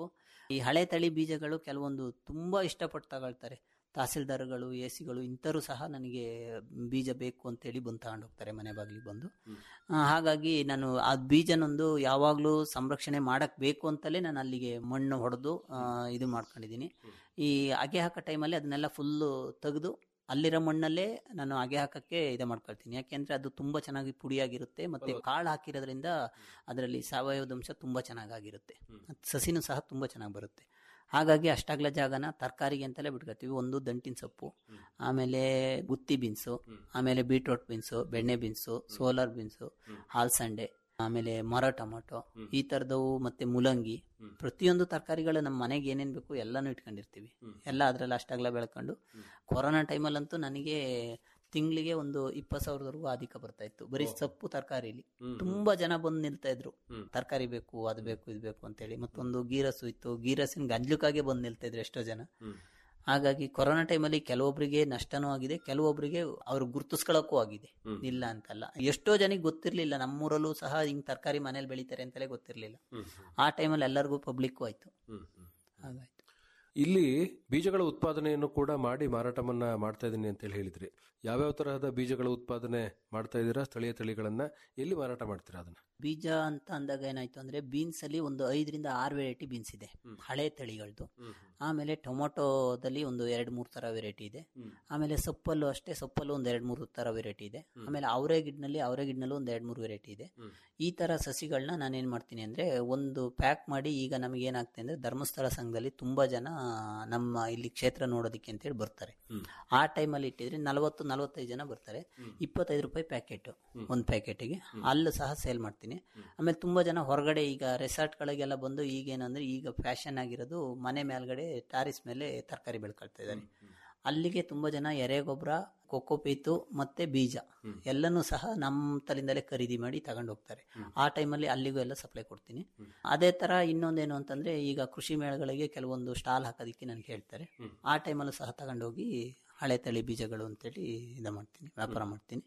ಈ ಹಳೆ ತಳಿ ಬೀಜಗಳು ಕೆಲವೊಂದು ತುಂಬಾ ಇಷ್ಟಪಟ್ಟು ತಗೊಳ್ತಾರೆ ತಹಸೀಲ್ದಾರ್ಗಳು ಎ ಸಿಗಳು ಇಂಥರು ಸಹ ನನಗೆ ಬೀಜ ಬೇಕು ಅಂತೇಳಿ ಬಂದು ತಗೊಂಡು ಹೋಗ್ತಾರೆ ಮನೆ ಬಾಗಿಲಿಗೆ ಬಂದು ಆ, ಹಾಗಾಗಿ ನಾನು ಆ ಬೀಜನೊಂದು ಯಾವಾಗಲೂ ಸಂರಕ್ಷಣೆ ಮಾಡಕ್ ಬೇಕು ಅಂತಲೇ ನಾನು ಅಲ್ಲಿಗೆ ಮಣ್ಣು ಹೊಡೆದು ಇದು ಮಾಡ್ಕೊಂಡಿದ್ದೀನಿ ಈ ಅಗೆ ಹಾಕೋ ಟೈಮಲ್ಲಿ ಅದನ್ನೆಲ್ಲ ಫುಲ್ಲು ತೆಗೆದು ಅಲ್ಲಿರೋ ಮಣ್ಣಲ್ಲೇ ನಾನು ಅಗೆ ಹಾಕಕ್ಕೆ ಇದು ಮಾಡ್ಕೊಳ್ತೀನಿ ಯಾಕೆಂದ್ರೆ ಅದು ತುಂಬಾ ಚೆನ್ನಾಗಿ ಪುಡಿಯಾಗಿರುತ್ತೆ ಮತ್ತೆ ಕಾಳು ಹಾಕಿರೋದ್ರಿಂದ ಅದರಲ್ಲಿ ಸಾವಯವದ ಅಂಶ ತುಂಬಾ ಚೆನ್ನಾಗಿರುತ್ತೆ ಸಸಿನೂ ಸಹ ತುಂಬಾ ಚೆನ್ನಾಗಿ ಬರುತ್ತೆ ಹಾಗಾಗಿ ಅಷ್ಟಾಗ್ಲ ಜಾಗನ ತರಕಾರಿಗೆ ಅಂತಲೇ ಬಿಟ್ಕೊಳ್ತೀವಿ ಒಂದು ದಂಟಿನ ಸೊಪ್ಪು ಆಮೇಲೆ ಗುತ್ತಿ ಬೀನ್ಸು ಆಮೇಲೆ ಬೀಟ್ರೋಟ್ ಬೀನ್ಸು ಬೆಣ್ಣೆ ಬೀನ್ಸು ಸೋಲಾರ್ ಬೀನ್ಸು ಹಾಲ್ಸಂಡೆ ಆಮೇಲೆ ಮರ ಟೊಮೊಟೊ ಈ ತರದವು ಮತ್ತೆ ಮುಲಂಗಿ ಪ್ರತಿಯೊಂದು ತರಕಾರಿಗಳು ನಮ್ಮ ಮನೆಗೆ ಏನೇನ್ ಬೇಕು ಎಲ್ಲಾನು ಇಟ್ಕೊಂಡಿರ್ತೀವಿ ಎಲ್ಲ ಅದ್ರಲ್ಲಿ ಅಷ್ಟಾಗ್ಲ ಬೆಳ್ಕೊಂಡು ಕೊರೋನಾ ಟೈಮಲ್ಲಂತೂ ನನಗೆ ತಿಂಗಳಿಗೆ ಒಂದು ಇಪ್ಪತ್ತು ಸಾವಿರದವರೆಗೂ ಅಧಿಕ ಬರ್ತಾ ಇತ್ತು ಬರೀ ಸೊಪ್ಪು ತರಕಾರಿಲಿ ತುಂಬಾ ಜನ ಬಂದು ನಿಲ್ತಾ ಇದ್ರು ತರಕಾರಿ ಬೇಕು ಅದು ಬೇಕು ಇದು ಬೇಕು ಅಂತೇಳಿ ಮತ್ತೊಂದು ಗೀರಸು ಇತ್ತು ಗೀರಸಿನ ಗಂಜ್ಲಕ್ಕಾಗೆ ಬಂದು ನಿಲ್ತಾ ಇದ್ರು ಎಷ್ಟೋ ಜನ ಹಾಗಾಗಿ ಕೊರೋನಾ ಟೈಮಲ್ಲಿ ಕೆಲವೊಬ್ಬರಿಗೆ ನಷ್ಟನೂ ಆಗಿದೆ ಕೆಲವೊಬ್ಬರಿಗೆ ಅವ್ರು ಗುರ್ತಿಸ್ಕೊಳಕ್ಕೂ ಆಗಿದೆ ಇಲ್ಲ ಅಂತಲ್ಲ ಎಷ್ಟೋ ಜನಕ್ಕೆ ಗೊತ್ತಿರ್ಲಿಲ್ಲ ನಮ್ಮೂರಲ್ಲೂ ಸಹ ಹಿಂಗ್ ತರಕಾರಿ ಮನೇಲಿ ಬೆಳಿತಾರೆ ಅಂತಲೇ ಗೊತ್ತಿರ್ಲಿಲ್ಲ ಆ ಟೈಮಲ್ಲಿ ಎಲ್ಲರಿಗೂ ಪಬ್ಲಿಕ್ಕು ಆಯ್ತು ಹಾಗಾಯ್ತು ಇಲ್ಲಿ ಬೀಜಗಳ ಉತ್ಪಾದನೆಯನ್ನು ಕೂಡ ಮಾಡಿ ಮಾರಾಟವನ್ನ ಮಾಡ್ತಾ ಇದ್ದೀನಿ ಅಂತ ಹೇಳಿ ಹೇಳಿದ್ರಿ ಯಾವ್ಯಾವ ತರಹದ ಬೀಜಗಳ ಉತ್ಪಾದನೆ ಮಾಡ್ತಾ ಇದ್ದೀರಾ ಸ್ಥಳೀಯ ತಳಿಗಳನ್ನ ಎಲ್ಲಿ ಮಾರಾಟ ಮಾಡ್ತೀರಾ ಅದನ್ನ ಬೀಜ ಅಂತ ಅಂದಾಗ ಏನಾಯ್ತು ಅಂದ್ರೆ ಬೀನ್ಸ್ ಅಲ್ಲಿ ಒಂದು ಐದರಿಂದ ಆರು ವೆರೈಟಿ ಬೀನ್ಸ್ ಇದೆ ಹಳೆ ತಳಿಗಳದ್ದು ಆಮೇಲೆ ಟೊಮೊಟೊದಲ್ಲಿ ಒಂದು ಎರಡು ಮೂರು ತರ ವೆರೈಟಿ ಇದೆ ಆಮೇಲೆ ಸೊಪ್ಪಲ್ಲೂ ಅಷ್ಟೇ ಸೊಪ್ಪಲ್ಲೂ ಒಂದು ಎರಡು ಮೂರು ತರ ವೆರೈಟಿ ಇದೆ ಆಮೇಲೆ ಅವರೇ ಗಿಡ್ನಲ್ಲಿ ಅವರೇ ಗಿಡ್ನಲ್ಲೂ ಒಂದು ಎರಡು ಮೂರು ವೆರೈಟಿ ಇದೆ ಈ ತರ ಸಸಿಗಳನ್ನ ನಾನೇನ್ ಮಾಡ್ತೀನಿ ಅಂದ್ರೆ ಒಂದು ಪ್ಯಾಕ್ ಮಾಡಿ ಈಗ ನಮಗೆ ಏನಾಗ್ತದೆ ಅಂದ್ರೆ ಧರ್ಮಸ್ಥಳ ಸಂಘದಲ್ಲಿ ತುಂಬಾ ಜನ ನಮ್ಮ ಇಲ್ಲಿ ಕ್ಷೇತ್ರ ನೋಡೋದಕ್ಕೆ ಅಂತೇಳಿ ಬರ್ತಾರೆ ಆ ಟೈಮಲ್ಲಿ ಇಟ್ಟಿದ್ರೆ ನಲವತ್ತು ನಲವತ್ತೈದು ಜನ ಬರ್ತಾರೆ ಇಪ್ಪತ್ತೈದು ರೂಪಾಯಿ ಪ್ಯಾಕೆಟ್ ಒಂದು ಪ್ಯಾಕೆಟ್ಗೆ ಅಲ್ಲೂ ಸಹ ಸೇಲ್ ಮಾಡ್ತೀನಿ ಆಮೇಲೆ ತುಂಬಾ ಜನ ಹೊರಗಡೆ ಈಗ ರೆಸಾರ್ಟ್ ಗಳಿಗೆಲ್ಲ ಬಂದು ಈಗ ಏನಂದ್ರೆ ಈಗ ಫ್ಯಾಷನ್ ಆಗಿರೋದು ಮನೆ ಮೇಲ್ಗಡೆ ಟಾರಿಸ್ ಮೇಲೆ ತರಕಾರಿ ಬೆಳ್ಕೊಳ್ತಾ ಇದ್ದಾರೆ ಅಲ್ಲಿಗೆ ತುಂಬಾ ಜನ ಎರೆಗೊಬ್ಬರ ಕೊಕ್ಕೋ ಪೀತು ಮತ್ತೆ ಬೀಜ ಎಲ್ಲನೂ ಸಹ ನಮ್ಮ ತಲಿಂದಲೇ ಖರೀದಿ ಮಾಡಿ ತಗೊಂಡು ಹೋಗ್ತಾರೆ ಆ ಟೈಮಲ್ಲಿ ಅಲ್ಲಿಗೂ ಎಲ್ಲ ಸಪ್ಲೈ ಕೊಡ್ತೀನಿ ಅದೇ ತರ ಇನ್ನೊಂದೇನು ಅಂತಂದ್ರೆ ಈಗ ಕೃಷಿ ಮೇಳಗಳಿಗೆ ಕೆಲವೊಂದು ಸ್ಟಾಲ್ ಹಾಕೋದಿಕ್ಕೆ ನನಗೆ ಹೇಳ್ತಾರೆ ಆ ಟೈಮಲ್ಲೂ ಸಹ ತಗೊಂಡೋಗಿ ಹಳೆ ತಳಿ ಬೀಜಗಳು ಅಂತೇಳಿ ಇದು ಮಾಡ್ತೀನಿ ವ್ಯಾಪಾರ ಮಾಡ್ತೀನಿ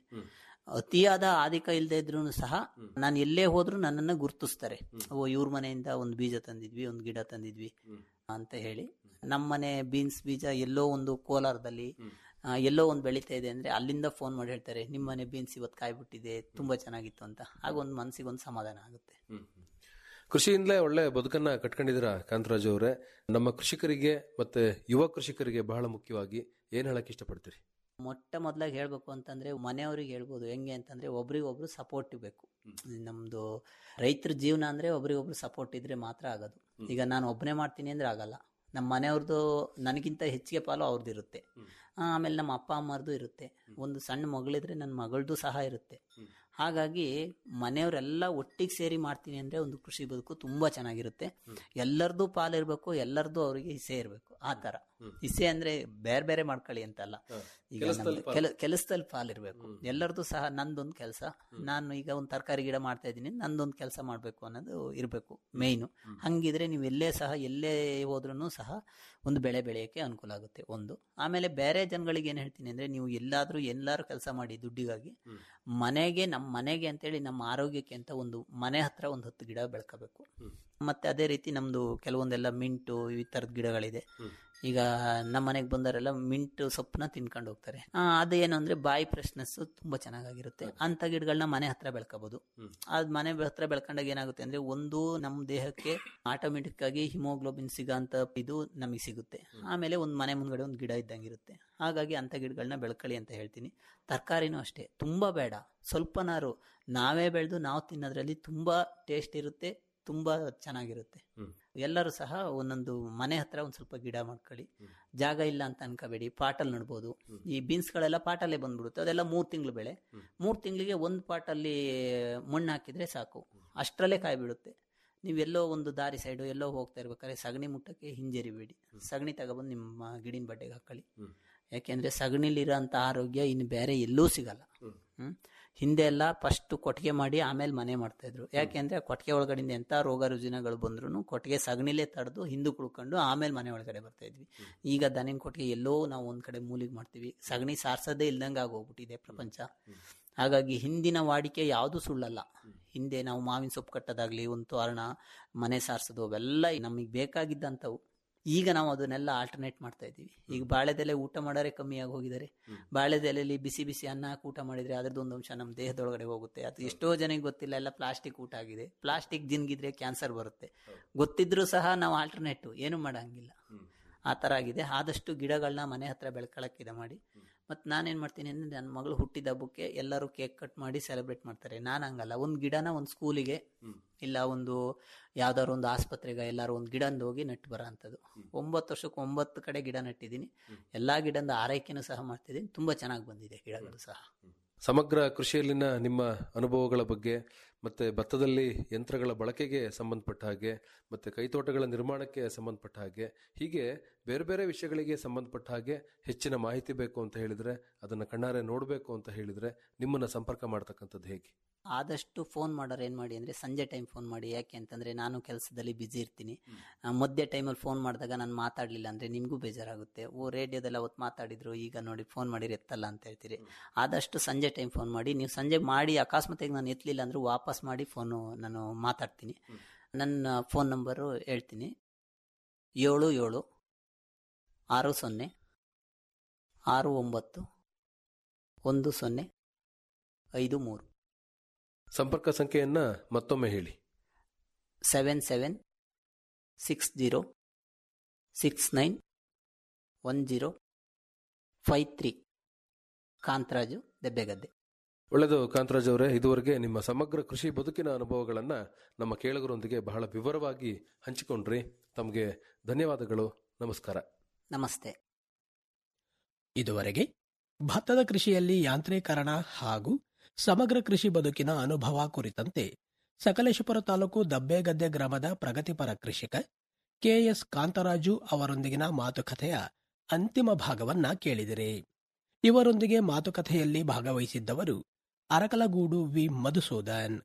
ಅತಿಯಾದ ಆದಿಕ ಇಲ್ಲದೆ ಇದ್ರೂ ಸಹ ನಾನು ಎಲ್ಲೇ ಹೋದ್ರೂ ನನ್ನನ್ನು ಗುರ್ತಿಸ್ತಾರೆ ಓ ಇವ್ರ ಮನೆಯಿಂದ ಒಂದು ಬೀಜ ತಂದಿದ್ವಿ ಒಂದು ಗಿಡ ತಂದಿದ್ವಿ ಅಂತ ಹೇಳಿ ನಮ್ಮನೆ ಬೀನ್ಸ್ ಬೀಜ ಎಲ್ಲೋ ಒಂದು ಕೋಲಾರದಲ್ಲಿ ಆ, ಎಲ್ಲೋ ಒಂದು ಬೆಳೀತಾ ಇದೆ ಅಂದ್ರೆ ಅಲ್ಲಿಂದ ಫೋನ್ ಮಾಡಿ ಹೇಳ್ತಾರೆ ನಿಮ್ಮ ಮನೆ ಬೀನ್ಸ್ ಇವತ್ತು ಕಾಯ್ಬಿಟ್ಟಿದೆ ತುಂಬಾ ಚೆನ್ನಾಗಿತ್ತು ಅಂತ ಆಗ ಒಂದು ಮನಸ್ಸಿಗೆ ಒಂದು ಸಮಾಧಾನ ಆಗುತ್ತೆ ಕೃಷಿಯಿಂದಲೇ ಒಳ್ಳೆ ಬದುಕನ್ನ ಕಟ್ಕೊಂಡಿದ್ದೀರಾ ಕಾಂತರಾಜು ಅವರೇ ನಮ್ಮ ಕೃಷಿಕರಿಗೆ ಮತ್ತೆ ಯುವ ಕೃಷಿಕರಿಗೆ ಬಹಳ ಮುಖ್ಯವಾಗಿ ಏನ್ ಹೇಳಕ್ ಇಷ್ಟಪಡ್ತೀರಿ ಮೊಟ್ಟ ಮೊದಲಾಗಿ ಹೇಳ್ಬೇಕು ಅಂತಂದ್ರೆ ಮನೆಯವ್ರಿಗೆ ಹೇಳ್ಬೋದು ಹೆಂಗೆ ಅಂತಂದ್ರೆ ಒಬ್ರಿಗೊಬ್ರು ಸಪೋರ್ಟ್ ಬೇಕು ನಮ್ದು ರೈತರ ಜೀವನ ಅಂದ್ರೆ ಒಬ್ರಿಗೊಬ್ರು ಸಪೋರ್ಟ್ ಇದ್ರೆ ಮಾತ್ರ ಆಗೋದು ಈಗ ನಾನು ಒಬ್ಬನೇ ಮಾಡ್ತೀನಿ ಅಂದ್ರೆ ಆಗಲ್ಲ ನಮ್ಮ ಮನೆಯವ್ರದ್ದು ನನಗಿಂತ ಹೆಚ್ಚಿಗೆ ಪಾಲು ಅವ್ರದ್ದು ಇರುತ್ತೆ ಆ, ಆಮೇಲೆ ನಮ್ಮ ಅಪ್ಪ ಅಮ್ಮರದು ಇರುತ್ತೆ ಒಂದು ಸಣ್ಣ ಮಗಳಿದ್ರೆ ನನ್ನ ಮಗಳದು ಸಹ ಇರುತ್ತೆ ಹಾಗಾಗಿ ಮನೆಯವರೆಲ್ಲ ಒಟ್ಟಿಗೆ ಸೇರಿ ಮಾಡ್ತೀನಿ ಅಂದ್ರೆ ಒಂದು ಕೃಷಿ ಬದುಕು ತುಂಬಾ ಚೆನ್ನಾಗಿರುತ್ತೆ ಎಲ್ಲರದು ಪಾಲಿರ್ಬೇಕು ಎಲ್ಲರದು ಅವರಿಗೆ ಹಿಸೆ ಇರಬೇಕು ಆ ತರ ಹಿಸೆ ಅಂದ್ರೆ ಬೇರೆ ಬೇರೆ ಮಾಡ್ಕೊಳ್ಳಿ ಅಂತಲ್ಲ ಈಗ ನಮ್ದು ಕೆಲ ಕೆಲಸದಲ್ಲಿ ಪಾಲಿರ್ಬೇಕು ಎಲ್ಲರದು ಸಹ ನಂದೊಂದು ಕೆಲಸ ನಾನು ಈಗ ಒಂದು ತರಕಾರಿ ಗಿಡ ಮಾಡ್ತಾ ಇದ್ದೀನಿ ನಂದೊಂದು ಕೆಲಸ ಮಾಡ್ಬೇಕು ಅನ್ನೋದು ಇರಬೇಕು ಮೇಯ್ನು ಹಂಗಿದ್ರೆ ನೀವು ಎಲ್ಲೇ ಸಹ ಎಲ್ಲೇ ಹೋದ್ರೂ ಸಹ ಒಂದು ಬೆಳೆ ಬೆಳೆಯಕ್ಕೆ ಅನುಕೂಲ ಆಗುತ್ತೆ ಒಂದು ಆಮೇಲೆ ಬೇರೆ ಜನಗಳಿಗೆ ಏನ್ ಹೇಳ್ತೀನಿ ಅಂದ್ರೆ ನೀವು ಎಲ್ಲಾದ್ರೂ ಎಲ್ಲಾರು ಕೆಲಸ ಮಾಡಿ ದುಡ್ಡಿಗಾಗಿ ಮನೆಗೆ ನಮ್ಮ ಮನೆಗೆ ಅಂತೇಳಿ ನಮ್ಮ ಆರೋಗ್ಯಕ್ಕೆ ಅಂತ ಒಂದು ಮನೆ ಹತ್ರ ಒಂದು ಹತ್ತು ಗಿಡ ಬೆಳ್ಕೋಬೇಕು ಮತ್ತೆ ಅದೇ ರೀತಿ ನಮ್ದು ಕೆಲವೊಂದೆಲ್ಲ ಮಿಂಟು ಈ ತರದ ಗಿಡಗಳಿದೆ ಈಗ ನಮ್ಮ ಮನೆಗೆ ಬಂದವರೆಲ್ಲ ಮಿಂಟು ಸೊಪ್ಪನ್ನ ತಿನ್ಕೊಂಡು ಹೋಗ್ತಾರೆ ಆ, ಅದೇನು ಅಂದ್ರೆ ಬಾಯಿ ಫ್ರೆಶ್ನೆಸ್ ತುಂಬಾ ಚೆನ್ನಾಗಿರುತ್ತೆ ಅಂತ ಗಿಡಗಳನ್ನ ಮನೆ ಹತ್ರ ಬೆಳ್ಕೋಬಹುದು ಅದ್ ಮನೆ ಹತ್ರ ಬೆಳ್ಕೊಂಡಾಗ ಏನಾಗುತ್ತೆ ಅಂದ್ರೆ ಒಂದು ನಮ್ಮ ದೇಹಕ್ಕೆ ಆಟೋಮೆಟಿಕ್ ಆಗಿ ಹಿಮೋಗ್ಲೋಬಿನ್ ಸಿಗೋಂತ ಇದು ನಮಗೆ ಸಿಗುತ್ತೆ ಆಮೇಲೆ ಒಂದು ಮನೆ ಮುಂದ್ಗಡೆ ಒಂದು ಗಿಡ ಇದ್ದಂಗಿರುತ್ತೆ ಹಾಗಾಗಿ ಅಂತ ಗಿಡಗಳನ್ನ ಬೆಳ್ಕೊಳ್ಳಿ ಅಂತ ಹೇಳ್ತೀನಿ ತರಕಾರಿನೂ ಅಷ್ಟೇ ತುಂಬಾ ಬೇಡ ಸ್ವಲ್ಪನಾರು ನಾವೇ ಬೆಳೆದು ನಾವು ತಿನ್ನೋದ್ರಲ್ಲಿ ತುಂಬಾ ಟೇಸ್ಟ್ ಇರುತ್ತೆ ತುಂಬಾ ಚೆನ್ನಾಗಿರುತ್ತೆ ಎಲ್ಲರೂ ಸಹ ಒಂದೊಂದು ಮನೆ ಹತ್ರ ಒಂದ್ ಸ್ವಲ್ಪ ಗಿಡ ಮಾಡ್ಕೊಳ್ಳಿ ಜಾಗ ಇಲ್ಲ ಅಂತ ಅನ್ಕೋಬೇಡಿ ಪಾಟಲ್ ನಡ್ಬೋದು ಈ ಬೀನ್ಸ್ಗಳೆಲ್ಲ ಪಾಟಲ್ಲೇ ಬಂದ್ಬಿಡುತ್ತೆ ಅದೆಲ್ಲ ಮೂರ್ ತಿಂಗಳು ಬೆಳೆ ಮೂರ್ ತಿಂಗಳಿಗೆ ಒಂದ್ ಪಾಟಲ್ಲಿ ಮಣ್ಣು ಹಾಕಿದ್ರೆ ಸಾಕು ಅಷ್ಟರಲ್ಲೇ ಕಾಯಿ ಬಿಡುತ್ತೆ ನೀವೆಲ್ಲೋ ಒಂದು ದಾರಿ ಸೈಡು ಎಲ್ಲೋ ಹೋಗ್ತಾ ಇರ್ಬೇಕಾದ್ರೆ ಸಗಣಿ ಮುಟ್ಟಕ್ಕೆ ಹಿಂಜರಿಬೇಡಿ ಸಗಣಿ ತಗೊಬಂದು ನಿಮ್ಮ ಗಿಡಿನ ಬಟ್ಟೆಗೆ ಹಾಕೊಳ್ಳಿ ಯಾಕೆಂದ್ರೆ ಸಗಣಿಲಿರೋ ಅಂತ ಆರೋಗ್ಯ ಇನ್ನು ಬೇರೆ ಎಲ್ಲೂ ಸಿಗಲ್ಲ ಹ್ಮ್ ಹಿಂದೆ ಎಲ್ಲ ಫಸ್ಟ್ ಕೊಟ್ಟಿಗೆ ಮಾಡಿ ಆಮೇಲೆ ಮನೆ ಮಾಡ್ತಾ ಇದ್ರು ಯಾಕೆಂದ್ರೆ ಆ ಕೊಟ್ಟಿಗೆ ಒಳಗಡೆಯಿಂದ ಎಂತ ರೋಗ ರುಜಿನಗಳು ಬಂದ್ರು ಕೊಟ್ಟಿಗೆ ಸಗಣಿಲೇ ತಡೆದು ಹಿಂದೂ ಕುಳ್ಕೊಂಡು ಆಮೇಲೆ ಮನೆ ಒಳಗಡೆ ಬರ್ತಾ ಇದ್ವಿ ಈಗ ದನಿನ ಕೊಟ್ಟಿಗೆ ಎಲ್ಲೋ ನಾವು ಒಂದ್ ಕಡೆ ಮೂಲಿಗೆ ಮಾಡ್ತೀವಿ ಸಗಣಿ ಸಾರ್ಸೋದೇ ಇಲ್ದಂಗೆ ಆಗೋಗ್ಬಿಟ್ಟಿದೆ ಪ್ರಪಂಚ ಹಾಗಾಗಿ ಹಿಂದಿನ ವಾಡಿಕೆ ಯಾವುದು ಸುಳ್ಳಲ್ಲ ಹಿಂದೆ ನಾವು ಮಾವಿನ ಸೊಪ್ಪು ಕಟ್ಟೋದಾಗ್ಲಿ ಒಂದು ತೋರಣ ಮನೆ ಸಾರಿಸೋದು ಅವೆಲ್ಲ ನಮಗೆ ಬೇಕಾಗಿದ್ದಂಥವು ಈಗ ನಾವು ಅದನ್ನೆಲ್ಲ ಆಲ್ಟರ್ನೇಟ್ ಮಾಡ್ತಾ ಇದ್ದೀವಿ ಈಗ ಬಾಳೆದೆಲೆ ಊಟ ಮಾಡೋರೆ ಕಮ್ಮಿ ಆಗಿ ಹೋಗಿದ್ದಾರೆ ಬಾಳೆದೆಲೆಯಲ್ಲಿ ಬಿಸಿ ಬಿಸಿ ಅನ್ನ ಹಾಕಿ ಊಟ ಮಾಡಿದ್ರೆ ಅದ್ರದ್ದು ಒಂದು ಅಂಶ ನಮ್ಮ ದೇಹದೊಳಗಡೆ ಹೋಗುತ್ತೆ ಅದು ಎಷ್ಟೋ ಜನಕ್ಕೆ ಗೊತ್ತಿಲ್ಲ ಎಲ್ಲ ಪ್ಲಾಸ್ಟಿಕ್ ಊಟ ಆಗಿದೆ ಪ್ಲಾಸ್ಟಿಕ್ ಜಿನ್ಗಿದ್ರೆ ಕ್ಯಾನ್ಸರ್ ಬರುತ್ತೆ ಗೊತ್ತಿದ್ರೂ ಸಹ ನಾವು ಆಲ್ಟರ್ನೇಟ್ ಏನು ಮಾಡಂಗಿಲ್ಲ ಆ ಥರ ಆಗಿದೆ ಆದಷ್ಟು ಗಿಡಗಳನ್ನ ಮನೆ ಹತ್ರ ಬೆಳ್ಕೊಳಕ್ಕಿದೆ ಮಾಡಿ ಮತ್ತು ನಾನೇನು ಮಾಡ್ತೀನಿ ಅಂದರೆ ನನ್ನ ಮಗಳು ಹುಟ್ಟಿದ ಹಬ್ಬಕ್ಕೆ ಎಲ್ಲರೂ ಕೇಕ್ ಕಟ್ ಮಾಡಿ ಸೆಲೆಬ್ರೇಟ್ ಮಾಡ್ತಾರೆ ನಾನು ಹಂಗಲ್ಲ ಒಂದು ಗಿಡನ ಒಂದು ಸ್ಕೂಲಿಗೆ ಇಲ್ಲ ಒಂದು ಯಾವ್ದಾದ್ರು ಒಂದು ಆಸ್ಪತ್ರೆಗೆ ಎಲ್ಲರೂ ಒಂದು ಗಿಡಂದು ಹೋಗಿ ನೆಟ್ಟು ಬರೋ ಅಂಥದ್ದು ಒಂಬತ್ತು ವರ್ಷಕ್ಕೆ ಒಂಬತ್ತು ಕಡೆ ಗಿಡ ನೆಟ್ಟಿದ್ದೀನಿ ಎಲ್ಲ ಗಿಡದ ಆರೈಕೆನೂ ಸಹ ಮಾಡ್ತಿದ್ದೀನಿ ತುಂಬ ಚೆನ್ನಾಗಿ ಬಂದಿದೆ ಗಿಡಗಳು ಸಹ ಸಮಗ್ರ ಕೃಷಿಯಲ್ಲಿನ ನಿಮ್ಮ ಅನುಭವಗಳ ಬಗ್ಗೆ ಮತ್ತೆ ಭತ್ತದಲ್ಲಿ ಯಂತ್ರಗಳ ಬಳಕೆಗೆ ಸಂಬಂಧಪಟ್ಟ ಹಾಗೆ ಮತ್ತೆ ಕೈತೋಟಗಳ ನಿರ್ಮಾಣಕ್ಕೆ ಸಂಬಂಧಪಟ್ಟ ಹಾಗೆ ಹೀಗೆ ಬೇರೆ ಬೇರೆ ವಿಷಯಗಳಿಗೆ ಸಂಬಂಧಪಟ್ಟ ಹಾಗೆ ಹೆಚ್ಚಿನ ಮಾಹಿತಿ ಬೇಕು ಅಂತ ಹೇಳಿದ್ರೆ ಅದನ್ನ ಕಣ್ಣಾರೆ ನೋಡಬೇಕು ಅಂತ ಹೇಳಿದ್ರೆ ನಿಮ್ಮನ್ನ ಸಂಪರ್ಕ ಮಾಡ್ತಕ್ಕಂಥದ್ದು ಹೇಗೆ ಆದಷ್ಟು ಫೋನ್ ಮಾಡೋರು ಏನು ಮಾಡಿ ಅಂದರೆ ಸಂಜೆ ಟೈಮ್ ಫೋನ್ ಮಾಡಿ ಯಾಕೆ ಅಂತಂದರೆ ನಾನು ಕೆಲಸದಲ್ಲಿ ಬ್ಯುಸಿ ಇರ್ತೀನಿ ಆ, ಮಧ್ಯೆ ಟೈಮಲ್ಲಿ ಫೋನ್ ಮಾಡಿದಾಗ ನಾನು ಮಾತಾಡಲಿಲ್ಲ ಅಂದರೆ ನಿಮಗೂ ಬೇಜಾರಾಗುತ್ತೆ ಓ ರೇಡಿಯೋದಲ್ಲಿ ಅವತ್ತು ಮಾತಾಡಿದ್ರು ಈಗ ನೋಡಿ ಫೋನ್ ಮಾಡಿರಿ ಎತ್ತಲ್ಲ ಅಂತ ಹೇಳ್ತೀರಿ ಆದಷ್ಟು ಸಂಜೆ ಟೈಮ್ ಫೋನ್ ಮಾಡಿ ನೀವು ಸಂಜೆ ಮಾಡಿ ಅಕಸ್ಮಾತಾಗಿ ನಾನು ಎತ್ತಲಿಲ್ಲ ಅಂದರೂ ವಾಪಸ್ ಮಾಡಿ ಫೋನು ನಾನು ಮಾತಾಡ್ತೀನಿ ನನ್ನ ಫೋನ್ ನಂಬರು ಹೇಳ್ತೀನಿ ಏಳು ಏಳು ಆರು ಸೊನ್ನೆ ಆರು ಒಂಬತ್ತು ಒಂದು ಸೊನ್ನೆ ಐದು ಮೂರು ಸಂಪರ್ಕ ಸಂಖ್ಯೆಯನ್ನ ಮತ್ತೊಮ್ಮೆ ಹೇಳಿ seven seven six zero six nine one zero five three Kantharaju Debbegadde ಒಳ್ಳೆಯದು ಕಾಂತರಾಜ್ ಅವರೇ ಇದುವರೆಗೆ ನಿಮ್ಮ ಸಮಗ್ರ ಕೃಷಿ ಬದುಕಿನ ಅನುಭವಗಳನ್ನ ನಮ್ಮ ಕೇಳುಗರೊಂದಿಗೆ ಬಹಳ ವಿವರವಾಗಿ ಹಂಚಿಕೊಂಡ್ರಿ ತಮಗೆ ಧನ್ಯವಾದಗಳು ನಮಸ್ಕಾರ ನಮಸ್ತೆ ಇದುವರೆಗೆ ಭತ್ತದ ಕೃಷಿಯಲ್ಲಿ ಯಾಂತ್ರೀಕರಣ ಹಾಗೂ ಸಮಗ್ರ ಕೃಷಿ ಬದುಕಿನ ಅನುಭವ ಕುರಿತಂತೆ ಸಕಲೇಶಪುರ ತಾಲೂಕು ದಬ್ಬೇಗದ್ದೆ ಗ್ರಾಮದ ಪ್ರಗತಿಪರ ಕೃಷಿಕ ಕೆಎಸ್ ಕಾಂತರಾಜು ಅವರೊಂದಿಗಿನ ಮಾತುಕತೆಯ ಅಂತಿಮ ಭಾಗವನ್ನ ಕೇಳಿದಿರಿ ಇವರೊಂದಿಗೆ ಮಾತುಕತೆಯಲ್ಲಿ ಭಾಗವಹಿಸಿದ್ದವರು ಅರಕಲಗೂಡು ವಿ ಮಧುಸೂದನ್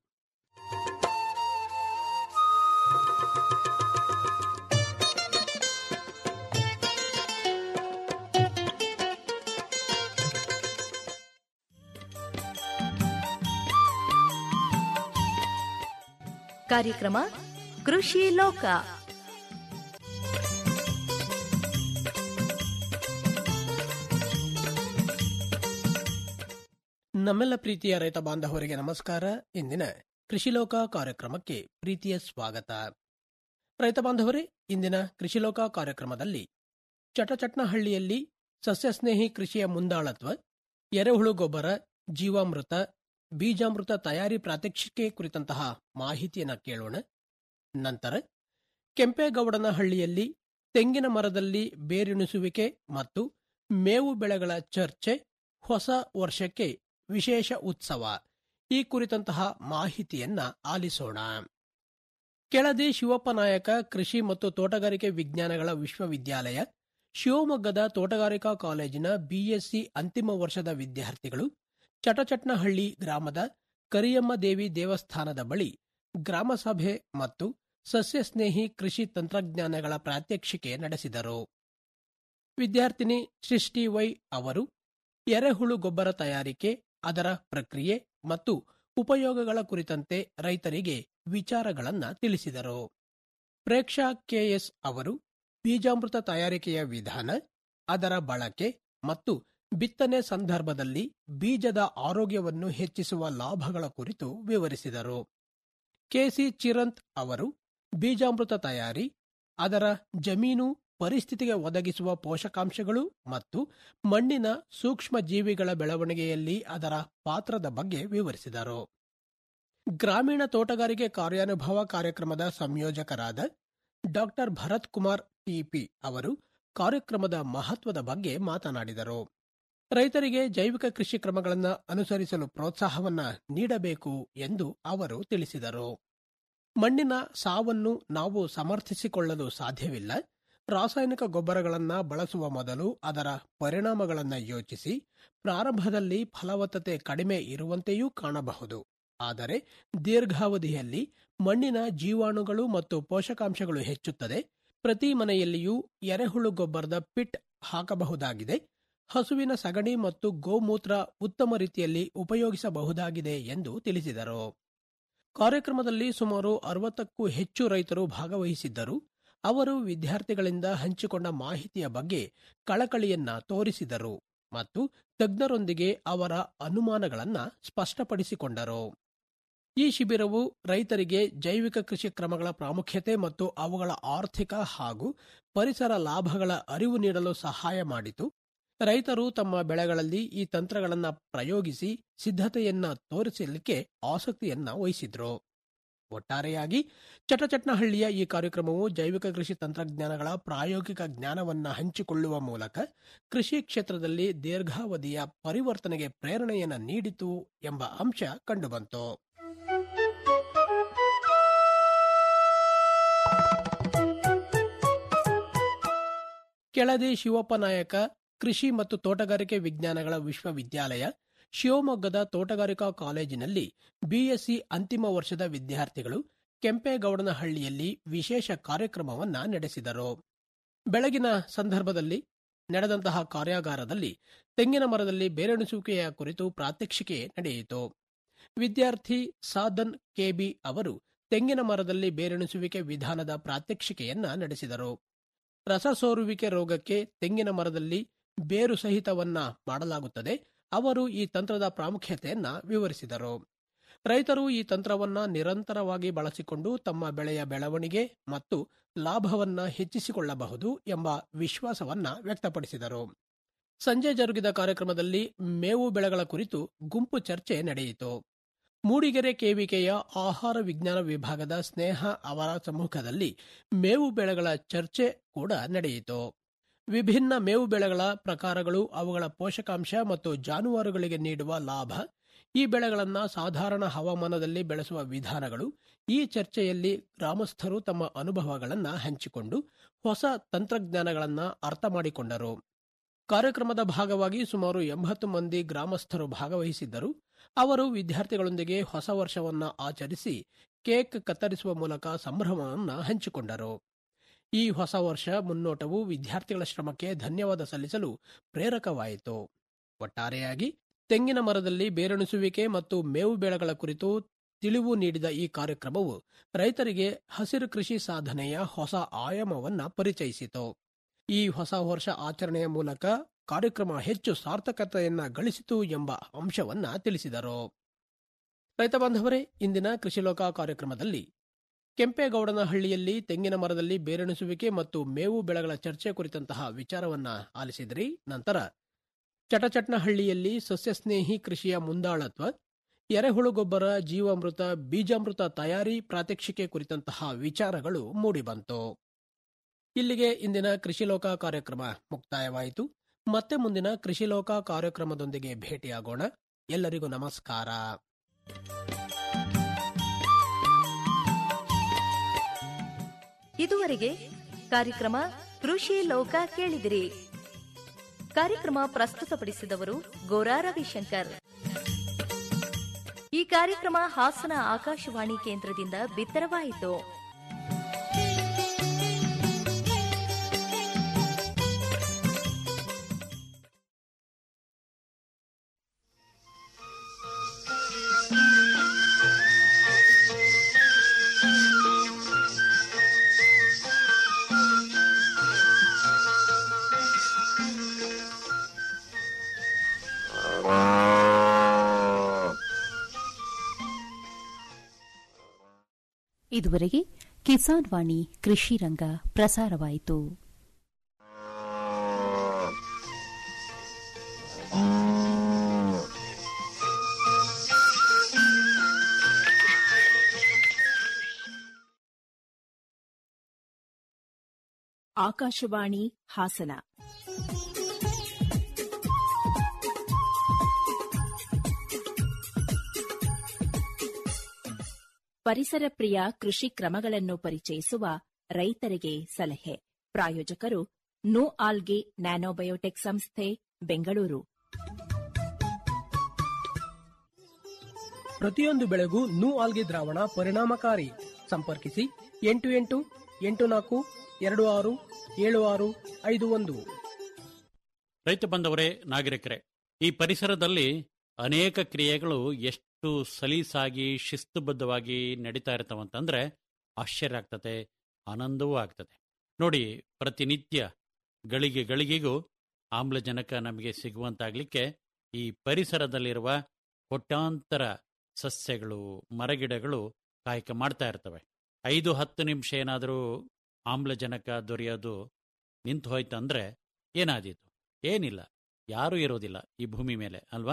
ಕಾರ್ಯಕ್ರಮ ಕೃಷಿ ಲೋಕ ನಮ್ಮೆಲ್ಲ ಪ್ರೀತಿಯ ರೈತ ಬಾಂಧವರಿಗೆ ನಮಸ್ಕಾರ ಇಂದಿನ ಕೃಷಿಲೋಕ ಕಾರ್ಯಕ್ರಮಕ್ಕೆ ಪ್ರೀತಿಯ ಸ್ವಾಗತ ರೈತ ಬಾಂಧವರೇ ಇಂದಿನ ಕೃಷಿಲೋಕ ಕಾರ್ಯಕ್ರಮದಲ್ಲಿ ಚಟಚಟ್ನಹಳ್ಳಿಯಲ್ಲಿ ಸಸ್ಯಸ್ನೇಹಿ ಕೃಷಿಯ ಮುಂದಾಳತ್ವ ಎರೆಹುಳು ಗೊಬ್ಬರ ಜೀವಾಮೃತ ಬೀಜಾಮೃತ ತಯಾರಿ ಪ್ರಾತ್ಯಕ್ಷಿಕೆ ಕುರಿತಂತಹ ಮಾಹಿತಿಯನ್ನು ಕೇಳೋಣ ನಂತರ ಕೆಂಪೇಗೌಡನಹಳ್ಳಿಯಲ್ಲಿ ತೆಂಗಿನ ಮರದಲ್ಲಿ ಬೇರಿಣಿಸುವಿಕೆ ಮತ್ತು ಮೇವು ಬೆಳೆಗಳ ಚರ್ಚೆ ಹೊಸ ವರ್ಷಕ್ಕೆ ವಿಶೇಷ ಉತ್ಸವ ಈ ಕುರಿತಂತಹ ಮಾಹಿತಿಯನ್ನ ಆಲಿಸೋಣ ಕೆಳದಿ ಶಿವಪ್ಪ ನಾಯಕ ಕೃಷಿ ಮತ್ತು ತೋಟಗಾರಿಕೆ ವಿಜ್ಞಾನಗಳ ವಿಶ್ವವಿದ್ಯಾಲಯ ಶಿವಮೊಗ್ಗದ ತೋಟಗಾರಿಕಾ ಕಾಲೇಜಿನ ಬಿಎಸ್ಸಿ ಅಂತಿಮ ವರ್ಷದ ವಿದ್ಯಾರ್ಥಿಗಳು ಚಟಚಟ್ನಹಳ್ಳಿ ಗ್ರಾಮದ ಕರಿಯಮ್ಮ ದೇವಿ ದೇವಸ್ಥಾನದ ಬಳಿ ಗ್ರಾಮಸಭೆ ಮತ್ತು ಸಸ್ಯಸ್ನೇಹಿ ಕೃಷಿ ತಂತ್ರಜ್ಞಾನಗಳ ಪ್ರಾತ್ಯಕ್ಷಿಕೆ ನಡೆಸಿದರು ವಿದ್ಯಾರ್ಥಿನಿ ಸೃಷ್ಟಿ ವೈ ಅವರು ಎರೆಹುಳು ಗೊಬ್ಬರ ತಯಾರಿಕೆ ಅದರ ಪ್ರಕ್ರಿಯೆ ಮತ್ತು ಉಪಯೋಗಗಳ ಕುರಿತಂತೆ ರೈತರಿಗೆ ವಿಚಾರಗಳನ್ನ ತಿಳಿಸಿದರು ಪ್ರೇಕ್ಷಾ ಕೆಎಸ್ ಅವರು ಬೀಜಾಮೃತ ತಯಾರಿಕೆಯ ವಿಧಾನ ಅದರ ಬಳಕೆ ಮತ್ತು ಬಿತ್ತನೆ ಸಂದರ್ಭದಲ್ಲಿ ಬೀಜದ ಆರೋಗ್ಯವನ್ನು ಹೆಚ್ಚಿಸುವ ಲಾಭಗಳ ಕುರಿತು ವಿವರಿಸಿದರು ಕೆಸಿ ಚಿರಂತ್ ಅವರು ಬೀಜಾಮೃತ ತಯಾರಿ ಅದರ ಜಮೀನು ಪರಿಸ್ಥಿತಿಗೆ ಒದಗಿಸುವ ಪೋಷಕಾಂಶಗಳು ಮತ್ತು ಮಣ್ಣಿನ ಸೂಕ್ಷ್ಮ ಜೀವಿಗಳ ಬೆಳವಣಿಗೆಯಲ್ಲಿ ಅದರ ಪಾತ್ರದ ಬಗ್ಗೆ ವಿವರಿಸಿದರು ಗ್ರಾಮೀಣ ತೋಟಗಾರಿಕೆ ಕಾರ್ಯಾನುಭವ ಕಾರ್ಯಕ್ರಮದ ಸಂಯೋಜಕರಾದ ಡಾಕ್ಟರ್ ಭರತ್ ಕುಮಾರ್ ಟಿಪಿ ಅವರು ಕಾರ್ಯಕ್ರಮದ ಮಹತ್ವದ ಬಗ್ಗೆ ಮಾತನಾಡಿದರು ರೈತರಿಗೆ ಜೈವಿಕ ಕೃಷಿ ಕ್ರಮಗಳನ್ನು ಅನುಸರಿಸಲು ಪ್ರೋತ್ಸಾಹವನ್ನ ನೀಡಬೇಕು ಎಂದು ಅವರು ತಿಳಿಸಿದರು ಮಣ್ಣಿನ ಸಾವನ್ನು ನಾವು ಸಮರ್ಥಿಸಿಕೊಳ್ಳಲು ಸಾಧ್ಯವಿಲ್ಲ ರಾಸಾಯನಿಕ ಗೊಬ್ಬರಗಳನ್ನ ಬಳಸುವ ಮೊದಲು ಅದರ ಪರಿಣಾಮಗಳನ್ನ ಯೋಚಿಸಿ ಪ್ರಾರಂಭದಲ್ಲಿ ಫಲವತ್ತತೆ ಕಡಿಮೆ ಇರುವಂತೆಯೂ ಕಾಣಬಹುದು ಆದರೆ ದೀರ್ಘಾವಧಿಯಲ್ಲಿ ಮಣ್ಣಿನ ಜೀವಾಣುಗಳು ಮತ್ತು ಪೋಷಕಾಂಶಗಳು ಹೆಚ್ಚುತ್ತದೆ ಪ್ರತಿ ಮನೆಯಲ್ಲಿಯೂ ಎರೆಹುಳು ಗೊಬ್ಬರದ ಪಿಟ್ ಹಾಕಬಹುದಾಗಿದೆ ಹಸುವಿನ ಸಗಣಿ ಮತ್ತು ಗೋಮೂತ್ರ ಉತ್ತಮ ರೀತಿಯಲ್ಲಿ ಉಪಯೋಗಿಸಬಹುದಾಗಿದೆ ಎಂದು ತಿಳಿಸಿದರು ಕಾರ್ಯಕ್ರಮದಲ್ಲಿ ಸುಮಾರು ಅರವತ್ತಕ್ಕೂ ಹೆಚ್ಚು ರೈತರು ಭಾಗವಹಿಸಿದ್ದರು ಅವರು ವಿದ್ಯಾರ್ಥಿಗಳಿಂದ ಹಂಚಿಕೊಂಡ ಮಾಹಿತಿಯ ಬಗ್ಗೆ ಕಳಕಳಿಯನ್ನ ತೋರಿಸಿದರು ಮತ್ತು ತಜ್ಞರೊಂದಿಗೆ ಅವರ ಅನುಮಾನಗಳನ್ನ ಸ್ಪಷ್ಟಪಡಿಸಿಕೊಂಡರು ಈ ಶಿಬಿರವು ರೈತರಿಗೆ ಜೈವಿಕ ಕೃಷಿ ಕ್ರಮಗಳ ಪ್ರಾಮುಖ್ಯತೆ ಮತ್ತು ಅವುಗಳ ಆರ್ಥಿಕ ಹಾಗೂ ಪರಿಸರ ಲಾಭಗಳ ಅರಿವು ನೀಡಲು ಸಹಾಯ ಮಾಡಿತು ರೈತರು ತಮ್ಮ ಬೆಳೆಗಳಲ್ಲಿ ಈ ತಂತ್ರಗಳನ್ನು ಪ್ರಯೋಗಿಸಿ ಸಿದ್ಧತೆಯನ್ನ ತೋರಿಸಲಿಕ್ಕೆ ಆಸಕ್ತಿಯನ್ನ ವಹಿಸಿದ್ರು ಒಟ್ಟಾರೆಯಾಗಿ ಚಟಚಟ್ನಹಳ್ಳಿಯ ಈ ಕಾರ್ಯಕ್ರಮವು ಜೈವಿಕ ಕೃಷಿ ತಂತ್ರಜ್ಞಾನಗಳ ಪ್ರಾಯೋಗಿಕ ಜ್ಞಾನವನ್ನ ಹಂಚಿಕೊಳ್ಳುವ ಮೂಲಕ ಕೃಷಿ ಕ್ಷೇತ್ರದಲ್ಲಿ ದೀರ್ಘಾವಧಿಯ ಪರಿವರ್ತನೆಗೆ ಪ್ರೇರಣೆಯನ್ನ ನೀಡಿತು ಎಂಬ ಅಂಶ ಕಂಡುಬಂತು ಕೆಳದಿ ಶಿವಪ್ಪ ನಾಯಕ ಕೃಷಿ ಮತ್ತು ತೋಟಗಾರಿಕೆ ವಿಜ್ಞಾನಗಳ ವಿಶ್ವವಿದ್ಯಾಲಯ ಶಿವಮೊಗ್ಗದ ತೋಟಗಾರಿಕಾ ಕಾಲೇಜಿನಲ್ಲಿ ಬಿಎಸ್ಸಿ ಅಂತಿಮ ವರ್ಷದ ವಿದ್ಯಾರ್ಥಿಗಳು ಕೆಂಪೇಗೌಡನಹಳ್ಳಿಯಲ್ಲಿ ವಿಶೇಷ ಕಾರ್ಯಕ್ರಮವನ್ನ ನಡೆಸಿದರು ಬೆಳಗಿನ ಸಂದರ್ಭದಲ್ಲಿ ನಡೆದಂತಹ ಕಾರ್ಯಾಗಾರದಲ್ಲಿ ತೆಂಗಿನ ಮರದಲ್ಲಿ ಬೇರೆಣಿಸುವಿಕೆಯ ಕುರಿತು ಪ್ರಾತ್ಯಕ್ಷಿಕೆ ನಡೆಯಿತು ವಿದ್ಯಾರ್ಥಿ ಸಾಧನ್ ಕೆಬಿ ಅವರು ತೆಂಗಿನ ಮರದಲ್ಲಿ ಬೇರೆಣಿಸುವಿಕೆ ವಿಧಾನದ ಪ್ರಾತ್ಯಕ್ಷಿಕೆಯನ್ನ ನಡೆಸಿದರು ರಸಸೋರುವಿಕೆ ರೋಗಕ್ಕೆ ತೆಂಗಿನ ಮರದಲ್ಲಿ ಬೇರು ಸಹಿತವನ್ನ ಮಾಡಲಾಗುತ್ತದೆ ಅವರು ಈ ತಂತ್ರದ ಪ್ರಾಮುಖ್ಯತೆಯನ್ನ ವಿವರಿಸಿದರು ರೈತರು ಈ ತಂತ್ರವನ್ನ ನಿರಂತರವಾಗಿ ಬಳಸಿಕೊಂಡು ತಮ್ಮ ಬೆಳೆಯ ಬೆಳವಣಿಗೆ ಮತ್ತು ಲಾಭವನ್ನ ಹೆಚ್ಚಿಸಿಕೊಳ್ಳಬಹುದು ಎಂಬ ವಿಶ್ವಾಸವನ್ನ ವ್ಯಕ್ತಪಡಿಸಿದರು ಸಂಜೆ ಜರುಗಿದ ಕಾರ್ಯಕ್ರಮದಲ್ಲಿ ಮೇವು ಬೆಳೆಗಳ ಕುರಿತು ಗುಂಪು ಚರ್ಚೆ ನಡೆಯಿತು ಮೂಡಿಗೆರೆ ಕೆವಿಕೆಯ ಆಹಾರ ವಿಜ್ಞಾನ ವಿಭಾಗದ ಸ್ನೇಹ ಅವರ ಸಮ್ಮುಖದಲ್ಲಿ ಮೇವು ಬೆಳೆಗಳ ಚರ್ಚೆ ಕೂಡ ನಡೆಯಿತು ವಿಭಿನ್ನ ಮೇವು ಬೆಳೆಗಳ ಪ್ರಕಾರಗಳು ಅವುಗಳ ಪೋಷಕಾಂಶ ಮತ್ತು ಜಾನುವಾರುಗಳಿಗೆ ನೀಡುವ ಲಾಭ ಈ ಬೆಳೆಗಳನ್ನು ಸಾಧಾರಣ ಹವಾಮಾನದಲ್ಲಿ ಬೆಳೆಸುವ ವಿಧಾನಗಳು ಈ ಚರ್ಚೆಯಲ್ಲಿ ಗ್ರಾಮಸ್ಥರು ತಮ್ಮ ಅನುಭವಗಳನ್ನು ಹಂಚಿಕೊಂಡು ಹೊಸ ತಂತ್ರಜ್ಞಾನಗಳನ್ನು ಅರ್ಥ ಮಾಡಿಕೊಂಡರು ಕಾರ್ಯಕ್ರಮದ ಭಾಗವಾಗಿ ಸುಮಾರು ಎಂಬತ್ತು ಮಂದಿ ಗ್ರಾಮಸ್ಥರು ಭಾಗವಹಿಸಿದ್ದರು ಅವರು ವಿದ್ಯಾರ್ಥಿಗಳೊಂದಿಗೆ ಹೊಸ ವರ್ಷವನ್ನ ಆಚರಿಸಿ ಕೇಕ್ ಕತ್ತರಿಸುವ ಮೂಲಕ ಸಂಭ್ರಮವನ್ನು ಹಂಚಿಕೊಂಡರು ಈ ಹೊಸ ವರ್ಷ ಮುನ್ನೋಟವು ವಿದ್ಯಾರ್ಥಿಗಳ ಶ್ರಮಕ್ಕೆ ಧನ್ಯವಾದ ಸಲ್ಲಿಸಲು ಪ್ರೇರಕವಾಯಿತು ಒಟ್ಟಾರೆಯಾಗಿ ತೆಂಗಿನ ಮರದಲ್ಲಿ ಬೇರೆಣಿಸುವಿಕೆ ಮತ್ತು ಮೇವು ಬೆಳೆಗಳ ಕುರಿತು ತಿಳಿವು ನೀಡಿದ ಈ ಕಾರ್ಯಕ್ರಮವು ರೈತರಿಗೆ ಹಸಿರು ಕೃಷಿ ಸಾಧನೆಯ ಹೊಸ ಆಯಾಮವನ್ನ ಪರಿಚಯಿಸಿತು ಈ ಹೊಸ ವರ್ಷ ಆಚರಣೆಯ ಮೂಲಕ ಕಾರ್ಯಕ್ರಮ ಹೆಚ್ಚು ಸಾರ್ಥಕತೆಯನ್ನ ಗಳಿಸಿತು ಎಂಬ ಅಂಶವನ್ನ ತಿಳಿಸಿದರು ರೈತ ಬಾಂಧವರೇ ಇಂದಿನ ಕೃಷಿ ಲೋಕ ಕಾರ್ಯಕ್ರಮದಲ್ಲಿ ಕೆಂಪೇಗೌಡನಹಳ್ಳಿಯಲ್ಲಿ ತೆಂಗಿನ ಮರದಲ್ಲಿ ಬೇರೆಣಿಸುವಿಕೆ ಮತ್ತು ಮೇವು ಬೆಳೆಗಳ ಚರ್ಚೆ ಕುರಿತಂತಹ ವಿಚಾರವನ್ನ ಆಲಿಸಿದ್ರಿ ನಂತರ ಚಟಚಟ್ನಹಳ್ಳಿಯಲ್ಲಿ ಸಸ್ಯಸ್ನೇಹಿ ಕೃಷಿಯ ಮುಂದಾಳತ್ವ ಎರೆಹುಳು ಗೊಬ್ಬರ ಜೀವಾಮೃತ ಬೀಜಾಮೃತ ತಯಾರಿ ಪ್ರಾತ್ಯಕ್ಷಿಕೆ ಕುರಿತಂತಹ ವಿಚಾರಗಳು ಮೂಡಿಬಂತು ಇಲ್ಲಿಗೆ ಇಂದಿನ ಕೃಷಿ ಲೋಕ ಕಾರ್ಯಕ್ರಮ ಮುಕ್ತಾಯವಾಯಿತು ಮತ್ತೆ ಮುಂದಿನ ಕೃಷಿ ಲೋಕ ಕಾರ್ಯಕ್ರಮದೊಂದಿಗೆ ಭೇಟಿಯಾಗೋಣ ಎಲ್ಲರಿಗೂ ನಮಸ್ಕಾರ ಇದುವರೆಗೆ ಕಾರ್ಯಕ್ರಮ ಕೃಷಿ ಲೋಕ ಕೇಳಿದಿರಿ ಕಾರ್ಯಕ್ರಮ ಪ್ರಸ್ತುತಪಡಿಸಿದವರು ಗೋರಾ ರವಿಶಂಕರ್ ಈ ಕಾರ್ಯಕ್ರಮ ಹಾಸನ ಆಕಾಶವಾಣಿ ಕೇಂದ್ರದಿಂದ ಬಿತ್ತರವಾಯಿತು ಇದುವರೆಗೆ ಕಿಸಾನ್ ವಾಣಿ ಕೃಷಿ ರಂಗ ಪ್ರಸಾರವಾಯಿತು ಆಕಾಶವಾಣಿ ಹಾಸನ ಪರಿಸರ ಪ್ರಿಯ ಕೃಷಿ ಕ್ರಮಗಳನ್ನು ಪರಿಚಯಿಸುವ ರೈತರಿಗೆ ಸಲಹೆ ಪ್ರಾಯೋಜಕರು ನೋ ಆಲ್ಗೆ ನ್ಯಾನೋಬಯೋಟೆಕ್ ಸಂಸ್ಥೆ ಬೆಂಗಳೂರು ಪ್ರತಿಯೊಂದು ಬೆಳೆಗೂ ನೂ ಆಲ್ಗೆ ದ್ರಾವಣ ಪರಿಣಾಮಕಾರಿ ಸಂಪರ್ಕಿಸಿ ಎಂಟು ಎಂಟು ಎಂಟು ನಾಲ್ಕು ಎರಡು ಆರು ಏಳು ಆರು ಐದು ಒಂದು ರೈತ ಬಂದವರೇ ನಾಗರಿಕರೇ ಈ ಪರಿಸರದಲ್ಲಿ ಅನೇಕ ಕ್ರಿಯೆಗಳು ಎಷ್ಟು ಎಷ್ಟು ಸಲೀಸಾಗಿ ಶಿಸ್ತುಬದ್ಧವಾಗಿ ನಡೀತಾ ಇರ್ತಾವಂತಂದ್ರೆ ಆಶ್ಚರ್ಯ ಆಗ್ತದೆ ಆನಂದವೂ ಆಗ್ತದೆ ನೋಡಿ ಪ್ರತಿನಿತ್ಯ ಗಳಿಗೆ ಗಳಿಗೆಗೂ ಆಮ್ಲಜನಕ ನಮಗೆ ಸಿಗುವಂತಾಗಲಿಕ್ಕೆ ಈ ಪರಿಸರದಲ್ಲಿರುವ ಕೋಟ್ಯಾಂತರ ಸಸ್ಯಗಳು ಮರಗಿಡಗಳು ಕಾಯಕ ಮಾಡ್ತಾ ಇರ್ತವೆ ಐದು ಹತ್ತು ನಿಮಿಷ ಏನಾದರೂ ಆಮ್ಲಜನಕ ದೊರೆಯೋದು ನಿಂತು ಹೋಯ್ತಂದ್ರೆ ಏನಾದೀತು ಏನಿಲ್ಲ ಯಾರೂ ಇರೋದಿಲ್ಲ ಈ ಭೂಮಿ ಮೇಲೆ ಅಲ್ವಾ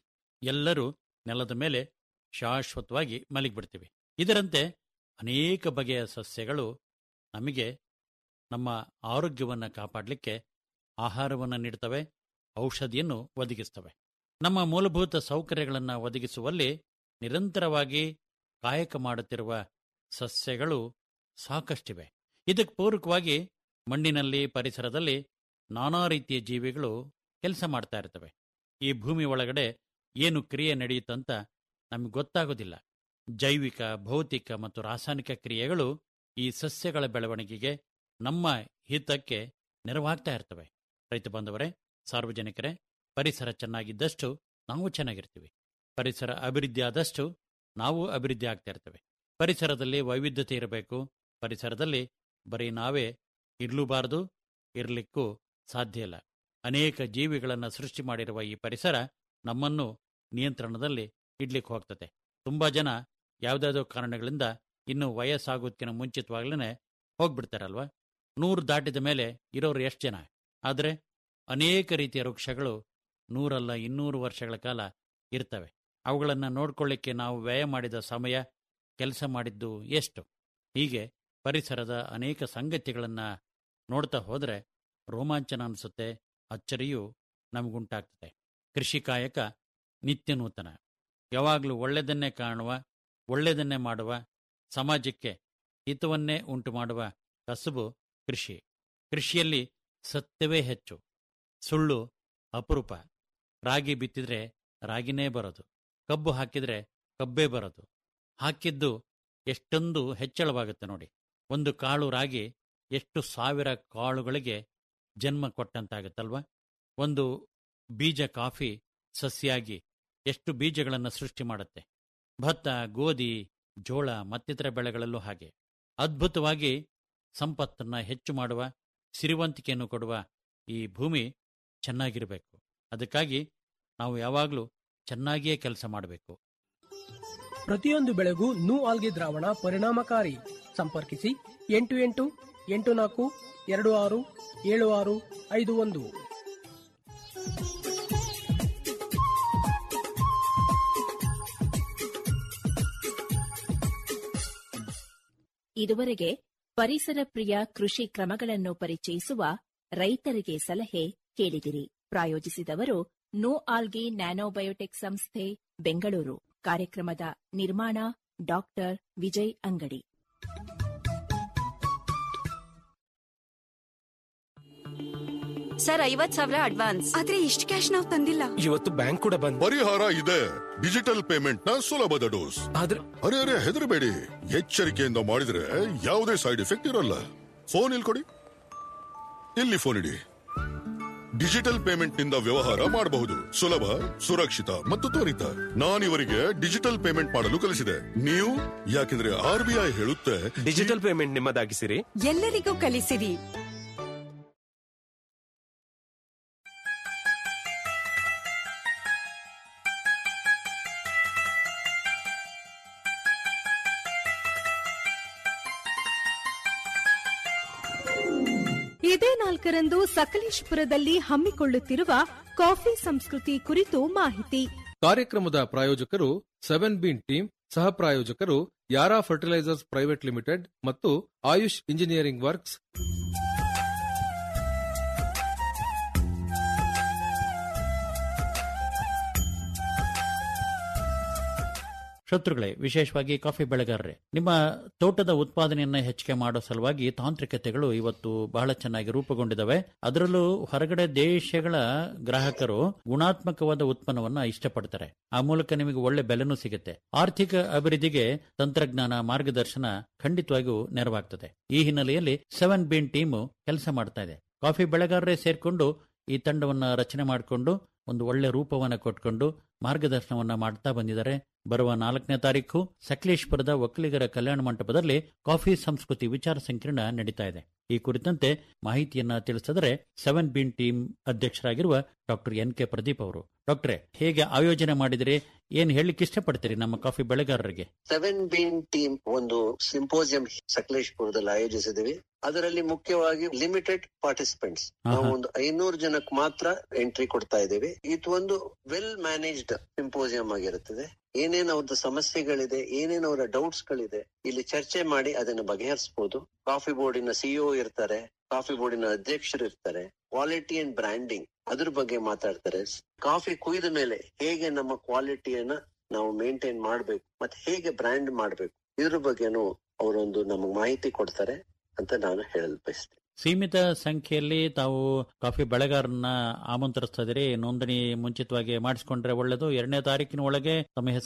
ಎಲ್ಲರೂ ನೆಲದ ಮೇಲೆ ಶಾಶ್ವತವಾಗಿ ಮಲಗಿಬಿಡ್ತೀವಿ ಇದರಂತೆ ಅನೇಕ ಬಗೆಯ ಸಸ್ಯಗಳು ನಮಗೆ ನಮ್ಮ ಆರೋಗ್ಯವನ್ನು ಕಾಪಾಡಲಿಕ್ಕೆ ಆಹಾರವನ್ನು ನೀಡ್ತವೆ ಔಷಧಿಯನ್ನು ಒದಗಿಸ್ತವೆ ನಮ್ಮ ಮೂಲಭೂತ ಸೌಕರ್ಯಗಳನ್ನು ಒದಗಿಸುವಲ್ಲಿ ನಿರಂತರವಾಗಿ ಕಾಯಕ ಮಾಡುತ್ತಿರುವ ಸಸ್ಯಗಳು ಸಾಕಷ್ಟಿವೆ ಇದಕ್ಕೆ ಪೂರಕವಾಗಿ ಮಣ್ಣಿನಲ್ಲಿ ಪರಿಸರದಲ್ಲಿ ನಾನಾ ರೀತಿಯ ಜೀವಿಗಳು ಕೆಲಸ ಮಾಡ್ತಾ ಇರ್ತವೆ ಈ ಭೂಮಿ ಒಳಗಡೆ ಏನು ಕ್ರಿಯೆ ನಡೆಯುತ್ತಂತ ನಮಗೆ ಗೊತ್ತಾಗೋದಿಲ್ಲ ಜೈವಿಕ ಭೌತಿಕ ಮತ್ತು ರಾಸಾಯನಿಕ ಕ್ರಿಯೆಗಳು ಈ ಸಸ್ಯಗಳ ಬೆಳವಣಿಗೆಗೆ ನಮ್ಮ ಹಿತಕ್ಕೆ ನೆರವಾಗ್ತಾ ಇರ್ತವೆ ರೈತ ಬಾಂಧವರೇ ಸಾರ್ವಜನಿಕರೇ ಪರಿಸರ ಚೆನ್ನಾಗಿದ್ದಷ್ಟು ನಾವು ಚೆನ್ನಾಗಿರ್ತೀವಿ ಪರಿಸರ ಅಭಿವೃದ್ಧಿ ಆದಷ್ಟು ನಾವು ಅಭಿವೃದ್ಧಿ ಆಗ್ತಾ ಇರ್ತೇವೆ ಪರಿಸರದಲ್ಲಿ ವೈವಿಧ್ಯತೆ ಇರಬೇಕು ಪರಿಸರದಲ್ಲಿ ಬರೀ ನಾವೇ ಇರಲೂಬಾರದು ಇರಲಿಕ್ಕೂ ಸಾಧ್ಯ ಇಲ್ಲ ಅನೇಕ ಜೀವಿಗಳನ್ನು ಸೃಷ್ಟಿ ಮಾಡಿರುವ ಈ ಪರಿಸರ ನಮ್ಮನ್ನು ನಿಯಂತ್ರಣದಲ್ಲಿ ಇಡ್ಲಿಕ್ಕೆ ಹೋಗ್ತದೆ ತುಂಬ ಜನ ಯಾವುದಾದ್ರೂ ಕಾರಣಗಳಿಂದ ಇನ್ನು ವಯಸ್ಸಾಗೋದಕ್ಕಿಂತ ಮುಂಚಿತವಾಗ್ಲೇ ಹೋಗ್ಬಿಡ್ತಾರಲ್ವಾ ನೂರು ದಾಟಿದ ಮೇಲೆ ಇರೋರು ಎಷ್ಟು ಜನ ಆದರೆ ಅನೇಕ ರೀತಿಯ ವೃಕ್ಷಗಳು ನೂರಲ್ಲ ಇನ್ನೂರು ವರ್ಷಗಳ ಕಾಲ ಇರ್ತವೆ ಅವುಗಳನ್ನು ನೋಡ್ಕೊಳ್ಳಿಕ್ಕೆ ನಾವು ವ್ಯಯ ಮಾಡಿದ ಸಮಯ ಕೆಲಸ ಮಾಡಿದ್ದು ಎಷ್ಟು ಹೀಗೆ ಪರಿಸರದ ಅನೇಕ ಸಂಗತಿಗಳನ್ನು ನೋಡ್ತಾ ಹೋದರೆ ರೋಮಾಂಚನ ಅನಿಸುತ್ತೆ ಅಚ್ಚರಿಯೂ ನಮಗುಂಟಾಗ್ತದೆ ಕೃಷಿ ಕಾಯಕ ನಿತ್ಯ ನೂತನ ಯಾವಾಗಲೂ ಒಳ್ಳೆಯದನ್ನೇ ಕಾಣುವ ಒಳ್ಳೆಯದನ್ನೇ ಮಾಡುವ ಸಮಾಜಕ್ಕೆ ಹಿತವನ್ನೇ ಉಂಟು ಮಾಡುವ ಕಸುಬು ಕೃಷಿ ಕೃಷಿಯಲ್ಲಿ ಸತ್ಯವೇ ಹೆಚ್ಚು ಸುಳ್ಳು ಅಪರೂಪ ರಾಗಿ ಬಿತ್ತಿದ್ರೆ ರಾಗಿನೇ ಬರೋದು ಕಬ್ಬು ಹಾಕಿದ್ರೆ ಕಬ್ಬೇ ಬರೋದು ಹಾಕಿದ್ದು ಎಷ್ಟೊಂದು ಹೆಚ್ಚಳವಾಗುತ್ತೆ ನೋಡಿ ಒಂದು ಕಾಳು ರಾಗಿ ಎಷ್ಟು ಸಾವಿರ ಕಾಳುಗಳಿಗೆ ಜನ್ಮ ಕೊಟ್ಟಂತಾಗತ್ತಲ್ವ ಒಂದು ಬೀಜ ಕಾಫಿ ಸಸಿಯಾಗಿ ಎಷ್ಟು ಬೀಜಗಳನ್ನು ಸೃಷ್ಟಿ ಮಾಡುತ್ತೆ ಭತ್ತ ಗೋಧಿ ಜೋಳ ಮತ್ತಿತರ ಬೆಳೆಗಳಲ್ಲೂ ಹಾಗೆ ಅದ್ಭುತವಾಗಿ ಸಂಪತ್ತನ್ನು ಹೆಚ್ಚು ಮಾಡುವ ಸಿರಿವಂತಿಕೆಯನ್ನು ಕೊಡುವ ಈ ಭೂಮಿ ಚೆನ್ನಾಗಿರಬೇಕು ಅದಕ್ಕಾಗಿ ನಾವು ಯಾವಾಗಲೂ ಚೆನ್ನಾಗಿಯೇ ಕೆಲಸ ಮಾಡಬೇಕು ಪ್ರತಿಯೊಂದು ಬೆಳೆಗೂ ನೂ ಆಲ್ಗೆ ದ್ರಾವಣ ಪರಿಣಾಮಕಾರಿ ಸಂಪರ್ಕಿಸಿ ಎಂಟು ಎಂಟು ಎಂಟು ನಾಲ್ಕು ಎರಡು ಆರು ಏಳು ಆರು ಐದು ಒಂದು ಇದುವರೆಗೆ ಪರಿಸರ ಪ್ರಿಯ ಕೃಷಿ ಕ್ರಮಗಳನ್ನು ಪರಿಚಯಿಸುವ ರೈತರಿಗೆ ಸಲಹೆ ಕೇಳಿದಿರಿ ಪ್ರಾಯೋಜಿಸಿದವರು ನೋ ಆಲ್ಗಿ ನ್ಯಾನೋಬಯೋಟೆಕ್ ಸಂಸ್ಥೆ ಬೆಂಗಳೂರು ಕಾರ್ಯಕ್ರಮದ ನಿರ್ಮಾಣ ಡಾಕ್ಟರ್ ವಿಜಯ್ ಅಂಗಡಿ ಸರ್ ಐವತ್ ಸಾವಿರ ಅಡ್ವಾನ್ಸ್ ಆದ್ರೆ ಇಷ್ಟು ಕ್ಯಾಶ್ ನಾವು ತಂದಿಲ್ಲ ಇವತ್ತು ಬ್ಯಾಂಕ್ ಕೂಡ ಬಂದ್ ಪರಿಹಾರ ಇದೆ ಡಿಜಿಟಲ್ ಪೇಮೆಂಟ್ ನ ಸುಲಭದ ಡೋಸ್ ಆದ್ರೆ ಅರೆ ಅರೆ ಹೆದರಬೇಡಿ ಎಚ್ಚರಿಕೆಯಿಂದ ಮಾಡಿದ್ರೆ ಯಾವುದೇ ಸೈಡ್ ಎಫೆಕ್ಟ್ ಇರಲ್ಲ ಫೋನ್ ಇಲ್ಲಿ ಕೊಡಿ ಇಲ್ಲಿ ಫೋನ್ ಇಡಿ ಡಿಜಿಟಲ್ ಪೇಮೆಂಟ್ ನಿಂದ ವ್ಯವಹಾರ ಮಾಡಬಹುದು ಸುಲಭ ಸುರಕ್ಷಿತ ಮತ್ತು ತ್ವರಿತ ನಾನಿವರಿಗೆ ಡಿಜಿಟಲ್ ಪೇಮೆಂಟ್ ಮಾಡಲು ಕಲಿಸಿದೆ ನೀವು ಯಾಕೆಂದ್ರೆ ಆರ್ ಬಿ ಐ ಹೇಳುತ್ತೆ ಡಿಜಿಟಲ್ ಪೇಮೆಂಟ್ ನಿಮ್ಮದಾಗಿಸಿರಿ ಎಲ್ಲರಿಗೂ ಕಲಿಸಿರಿ ಇದೇ ನಾಲ್ಕರಂದು ಸಕಲೇಶಪುರದಲ್ಲಿ ಹಮ್ಮಿಕೊಳ್ಳುತ್ತಿರುವ ಕಾಫಿ ಸಂಸ್ಕೃತಿ ಕುರಿತು ಮಾಹಿತಿ ಕಾರ್ಯಕ್ರಮದ ಪ್ರಾಯೋಜಕರು ಸೆವೆನ್ ಬೀನ್ ಟೀಮ್ ಸಹ ಪ್ರಾಯೋಜಕರು ಯಾರಾ ಫರ್ಟಿಲೈಸರ್ಸ್ ಪ್ರೈವೇಟ್ ಲಿಮಿಟೆಡ್ ಮತ್ತು ಆಯುಷ್ ಇಂಜಿನಿಯರಿಂಗ್ ವರ್ಕ್ಸ್ ಶತ್ರುಗಳೇ ವಿಶೇಷವಾಗಿ ಕಾಫಿ ಬೆಳೆಗಾರರೇ ನಿಮ್ಮ ತೋಟದ ಉತ್ಪಾದನೆಯನ್ನು ಹೆಚ್ಚಿಗೆ ಮಾಡೋ ಸಲುವಾಗಿ ತಾಂತ್ರಿಕತೆಗಳು ಇವತ್ತು ಬಹಳ ಚೆನ್ನಾಗಿ ರೂಪುಗೊಂಡಿದ್ದಾವೆ ಅದರಲ್ಲೂ ಹೊರಗಡೆ ದೇಶಗಳ ಗ್ರಾಹಕರು ಗುಣಾತ್ಮಕವಾದ ಉತ್ಪನ್ನವನ್ನ ಇಷ್ಟಪಡ್ತಾರೆ ಆ ಮೂಲಕ ನಿಮಗೆ ಒಳ್ಳೆ ಬೆಲೆನೂ ಸಿಗುತ್ತೆ ಆರ್ಥಿಕ ಅಭಿವೃದ್ಧಿಗೆ ತಂತ್ರಜ್ಞಾನ ಮಾರ್ಗದರ್ಶನ ಖಂಡಿತವಾಗಿಯೂ ನೆರವಾಗ್ತದೆ ಈ ಹಿನ್ನೆಲೆಯಲ್ಲಿ ಸೆವೆನ್ ಬೀನ್ ಟೀಮು ಕೆಲಸ ಮಾಡ್ತಾ ಇದೆ ಕಾಫಿ ಬೆಳೆಗಾರರೇ ಸೇರ್ಕೊಂಡು ಈ ತಂಡವನ್ನ ರಚನೆ ಮಾಡಿಕೊಂಡು ಒಂದು ಒಳ್ಳೆ ರೂಪವನ್ನ ಕೊಟ್ಕೊಂಡು ಮಾರ್ಗದರ್ಶನವನ್ನ ಮಾಡ್ತಾ ಬಂದಿದ್ದಾರೆ ಬರುವ ನಾಲ್ಕನೇ ತಾರೀಕು ಸಕಲೇಶ್ಪುರದ ಒಕ್ಕಲಿಗರ ಕಲ್ಯಾಣ ಮಂಟಪದಲ್ಲಿ ಕಾಫಿ ಸಂಸ್ಕೃತಿ ವಿಚಾರ ಸಂಕಿರಣ ನಡೀತಾ ಇದೆ ಈ ಕುರಿತಂತೆ ಮಾಹಿತಿಯನ್ನ ತಿಳಿಸಿದರೆ ಸೆವೆನ್ ಬೀನ್ ಟೀಮ್ ಅಧ್ಯಕ್ಷರಾಗಿರುವ ಡಾಕ್ಟರ್ ಎನ್ ಕೆ ಪ್ರದೀಪ್ ಅವರು ಡಾಕ್ಟ್ರೆ ಹೇಗೆ ಆಯೋಜನೆ ಮಾಡಿದಿರಿ ಏನ್ ಹೇಳಲಿಕ್ಕೆ ಇಷ್ಟಪಡ್ತೀರಿ ನಮ್ಮ ಕಾಫಿ ಬೆಳೆಗಾರರಿಗೆ ಸೆವೆನ್ ಬೀನ್ ಟೀಮ್ ಒಂದು ಸಿಂಪೋಸಿಯಂ ಸಕಲೇಶ್ಪುರದಲ್ಲಿ ಆಯೋಜಿಸಿದ್ವಿ ಅದರಲ್ಲಿ ಮುಖ್ಯವಾಗಿ ಲಿಮಿಟೆಡ್ ಪಾರ್ಟಿಸಿಪೆಂಟ್ಸ್ ನಾವು ಒಂದು ಐನೂರು ಜನಕ್ಕೆ ಮಾತ್ರ ಎಂಟ್ರಿ ಕೊಡ್ತಾ ಇದ್ದೇವೆ ಇದು ಒಂದು ವೆಲ್ ಮ್ಯಾನೇಜ್ಡ್ ಸಿಂಪೋಸಿಯಂ ಆಗಿರುತ್ತದೆ ಏನೇನ್ ಅವ್ರದ್ದು ಸಮಸ್ಯೆಗಳಿದೆ ಏನೇನ್ ಅವರ ಡೌಟ್ಸ್ ಗಳಿದೆ ಇಲ್ಲಿ ಚರ್ಚೆ ಮಾಡಿ ಅದನ್ನು ಬಗೆಹರಿಸಬಹುದು ಕಾಫಿ ಬೋರ್ಡಿನ ಸಿಇಒ ಇರ್ತಾರೆ ಕಾಫಿ ಬೋರ್ಡಿನ ಅಧ್ಯಕ್ಷರು ಇರ್ತಾರೆ ಕ್ವಾಲಿಟಿ ಅಂಡ್ ಬ್ರ್ಯಾಂಡಿಂಗ್ ಅದ್ರ ಬಗ್ಗೆ ಮಾತಾಡ್ತಾರೆ ಕಾಫಿ ಕುಯ್ದ ಮೇಲೆ ಹೇಗೆ ನಮ್ಮ ಕ್ವಾಲಿಟಿಯನ್ನ ನಾವು ಮೇಂಟೈನ್ ಮಾಡ್ಬೇಕು ಮತ್ತೆ ಹೇಗೆ ಬ್ರ್ಯಾಂಡ್ ಮಾಡ್ಬೇಕು ಇದ್ರ ಬಗ್ಗೆನೂ ಅವರೊಂದು ನಮಗೆ ಮಾಹಿತಿ ಕೊಡ್ತಾರೆ ಅಂತ ನಾನು ಹೇಳಲು ಬಯಸ್ತೇನೆ ಸೀಮಿತ ಸಂಖ್ಯೆಯಲ್ಲಿ ತಾವು ಕಾಫಿ ಬೆಳೆಗಾರನ್ನ ಆಮಂತ್ರಿಸ್ತಾ ಇದ್ದೀರಿ ನೋಂದಣಿ ಮುಂಚಿತವಾಗಿ ಮಾಡಿಸಿಕೊಂಡ್ರೆ ಒಳ್ಳೆಯದು ಎರಡನೇ ತಾರೀಕಿನ ಒಳಗೆ ತಮ್ಮ ಹೆಸರು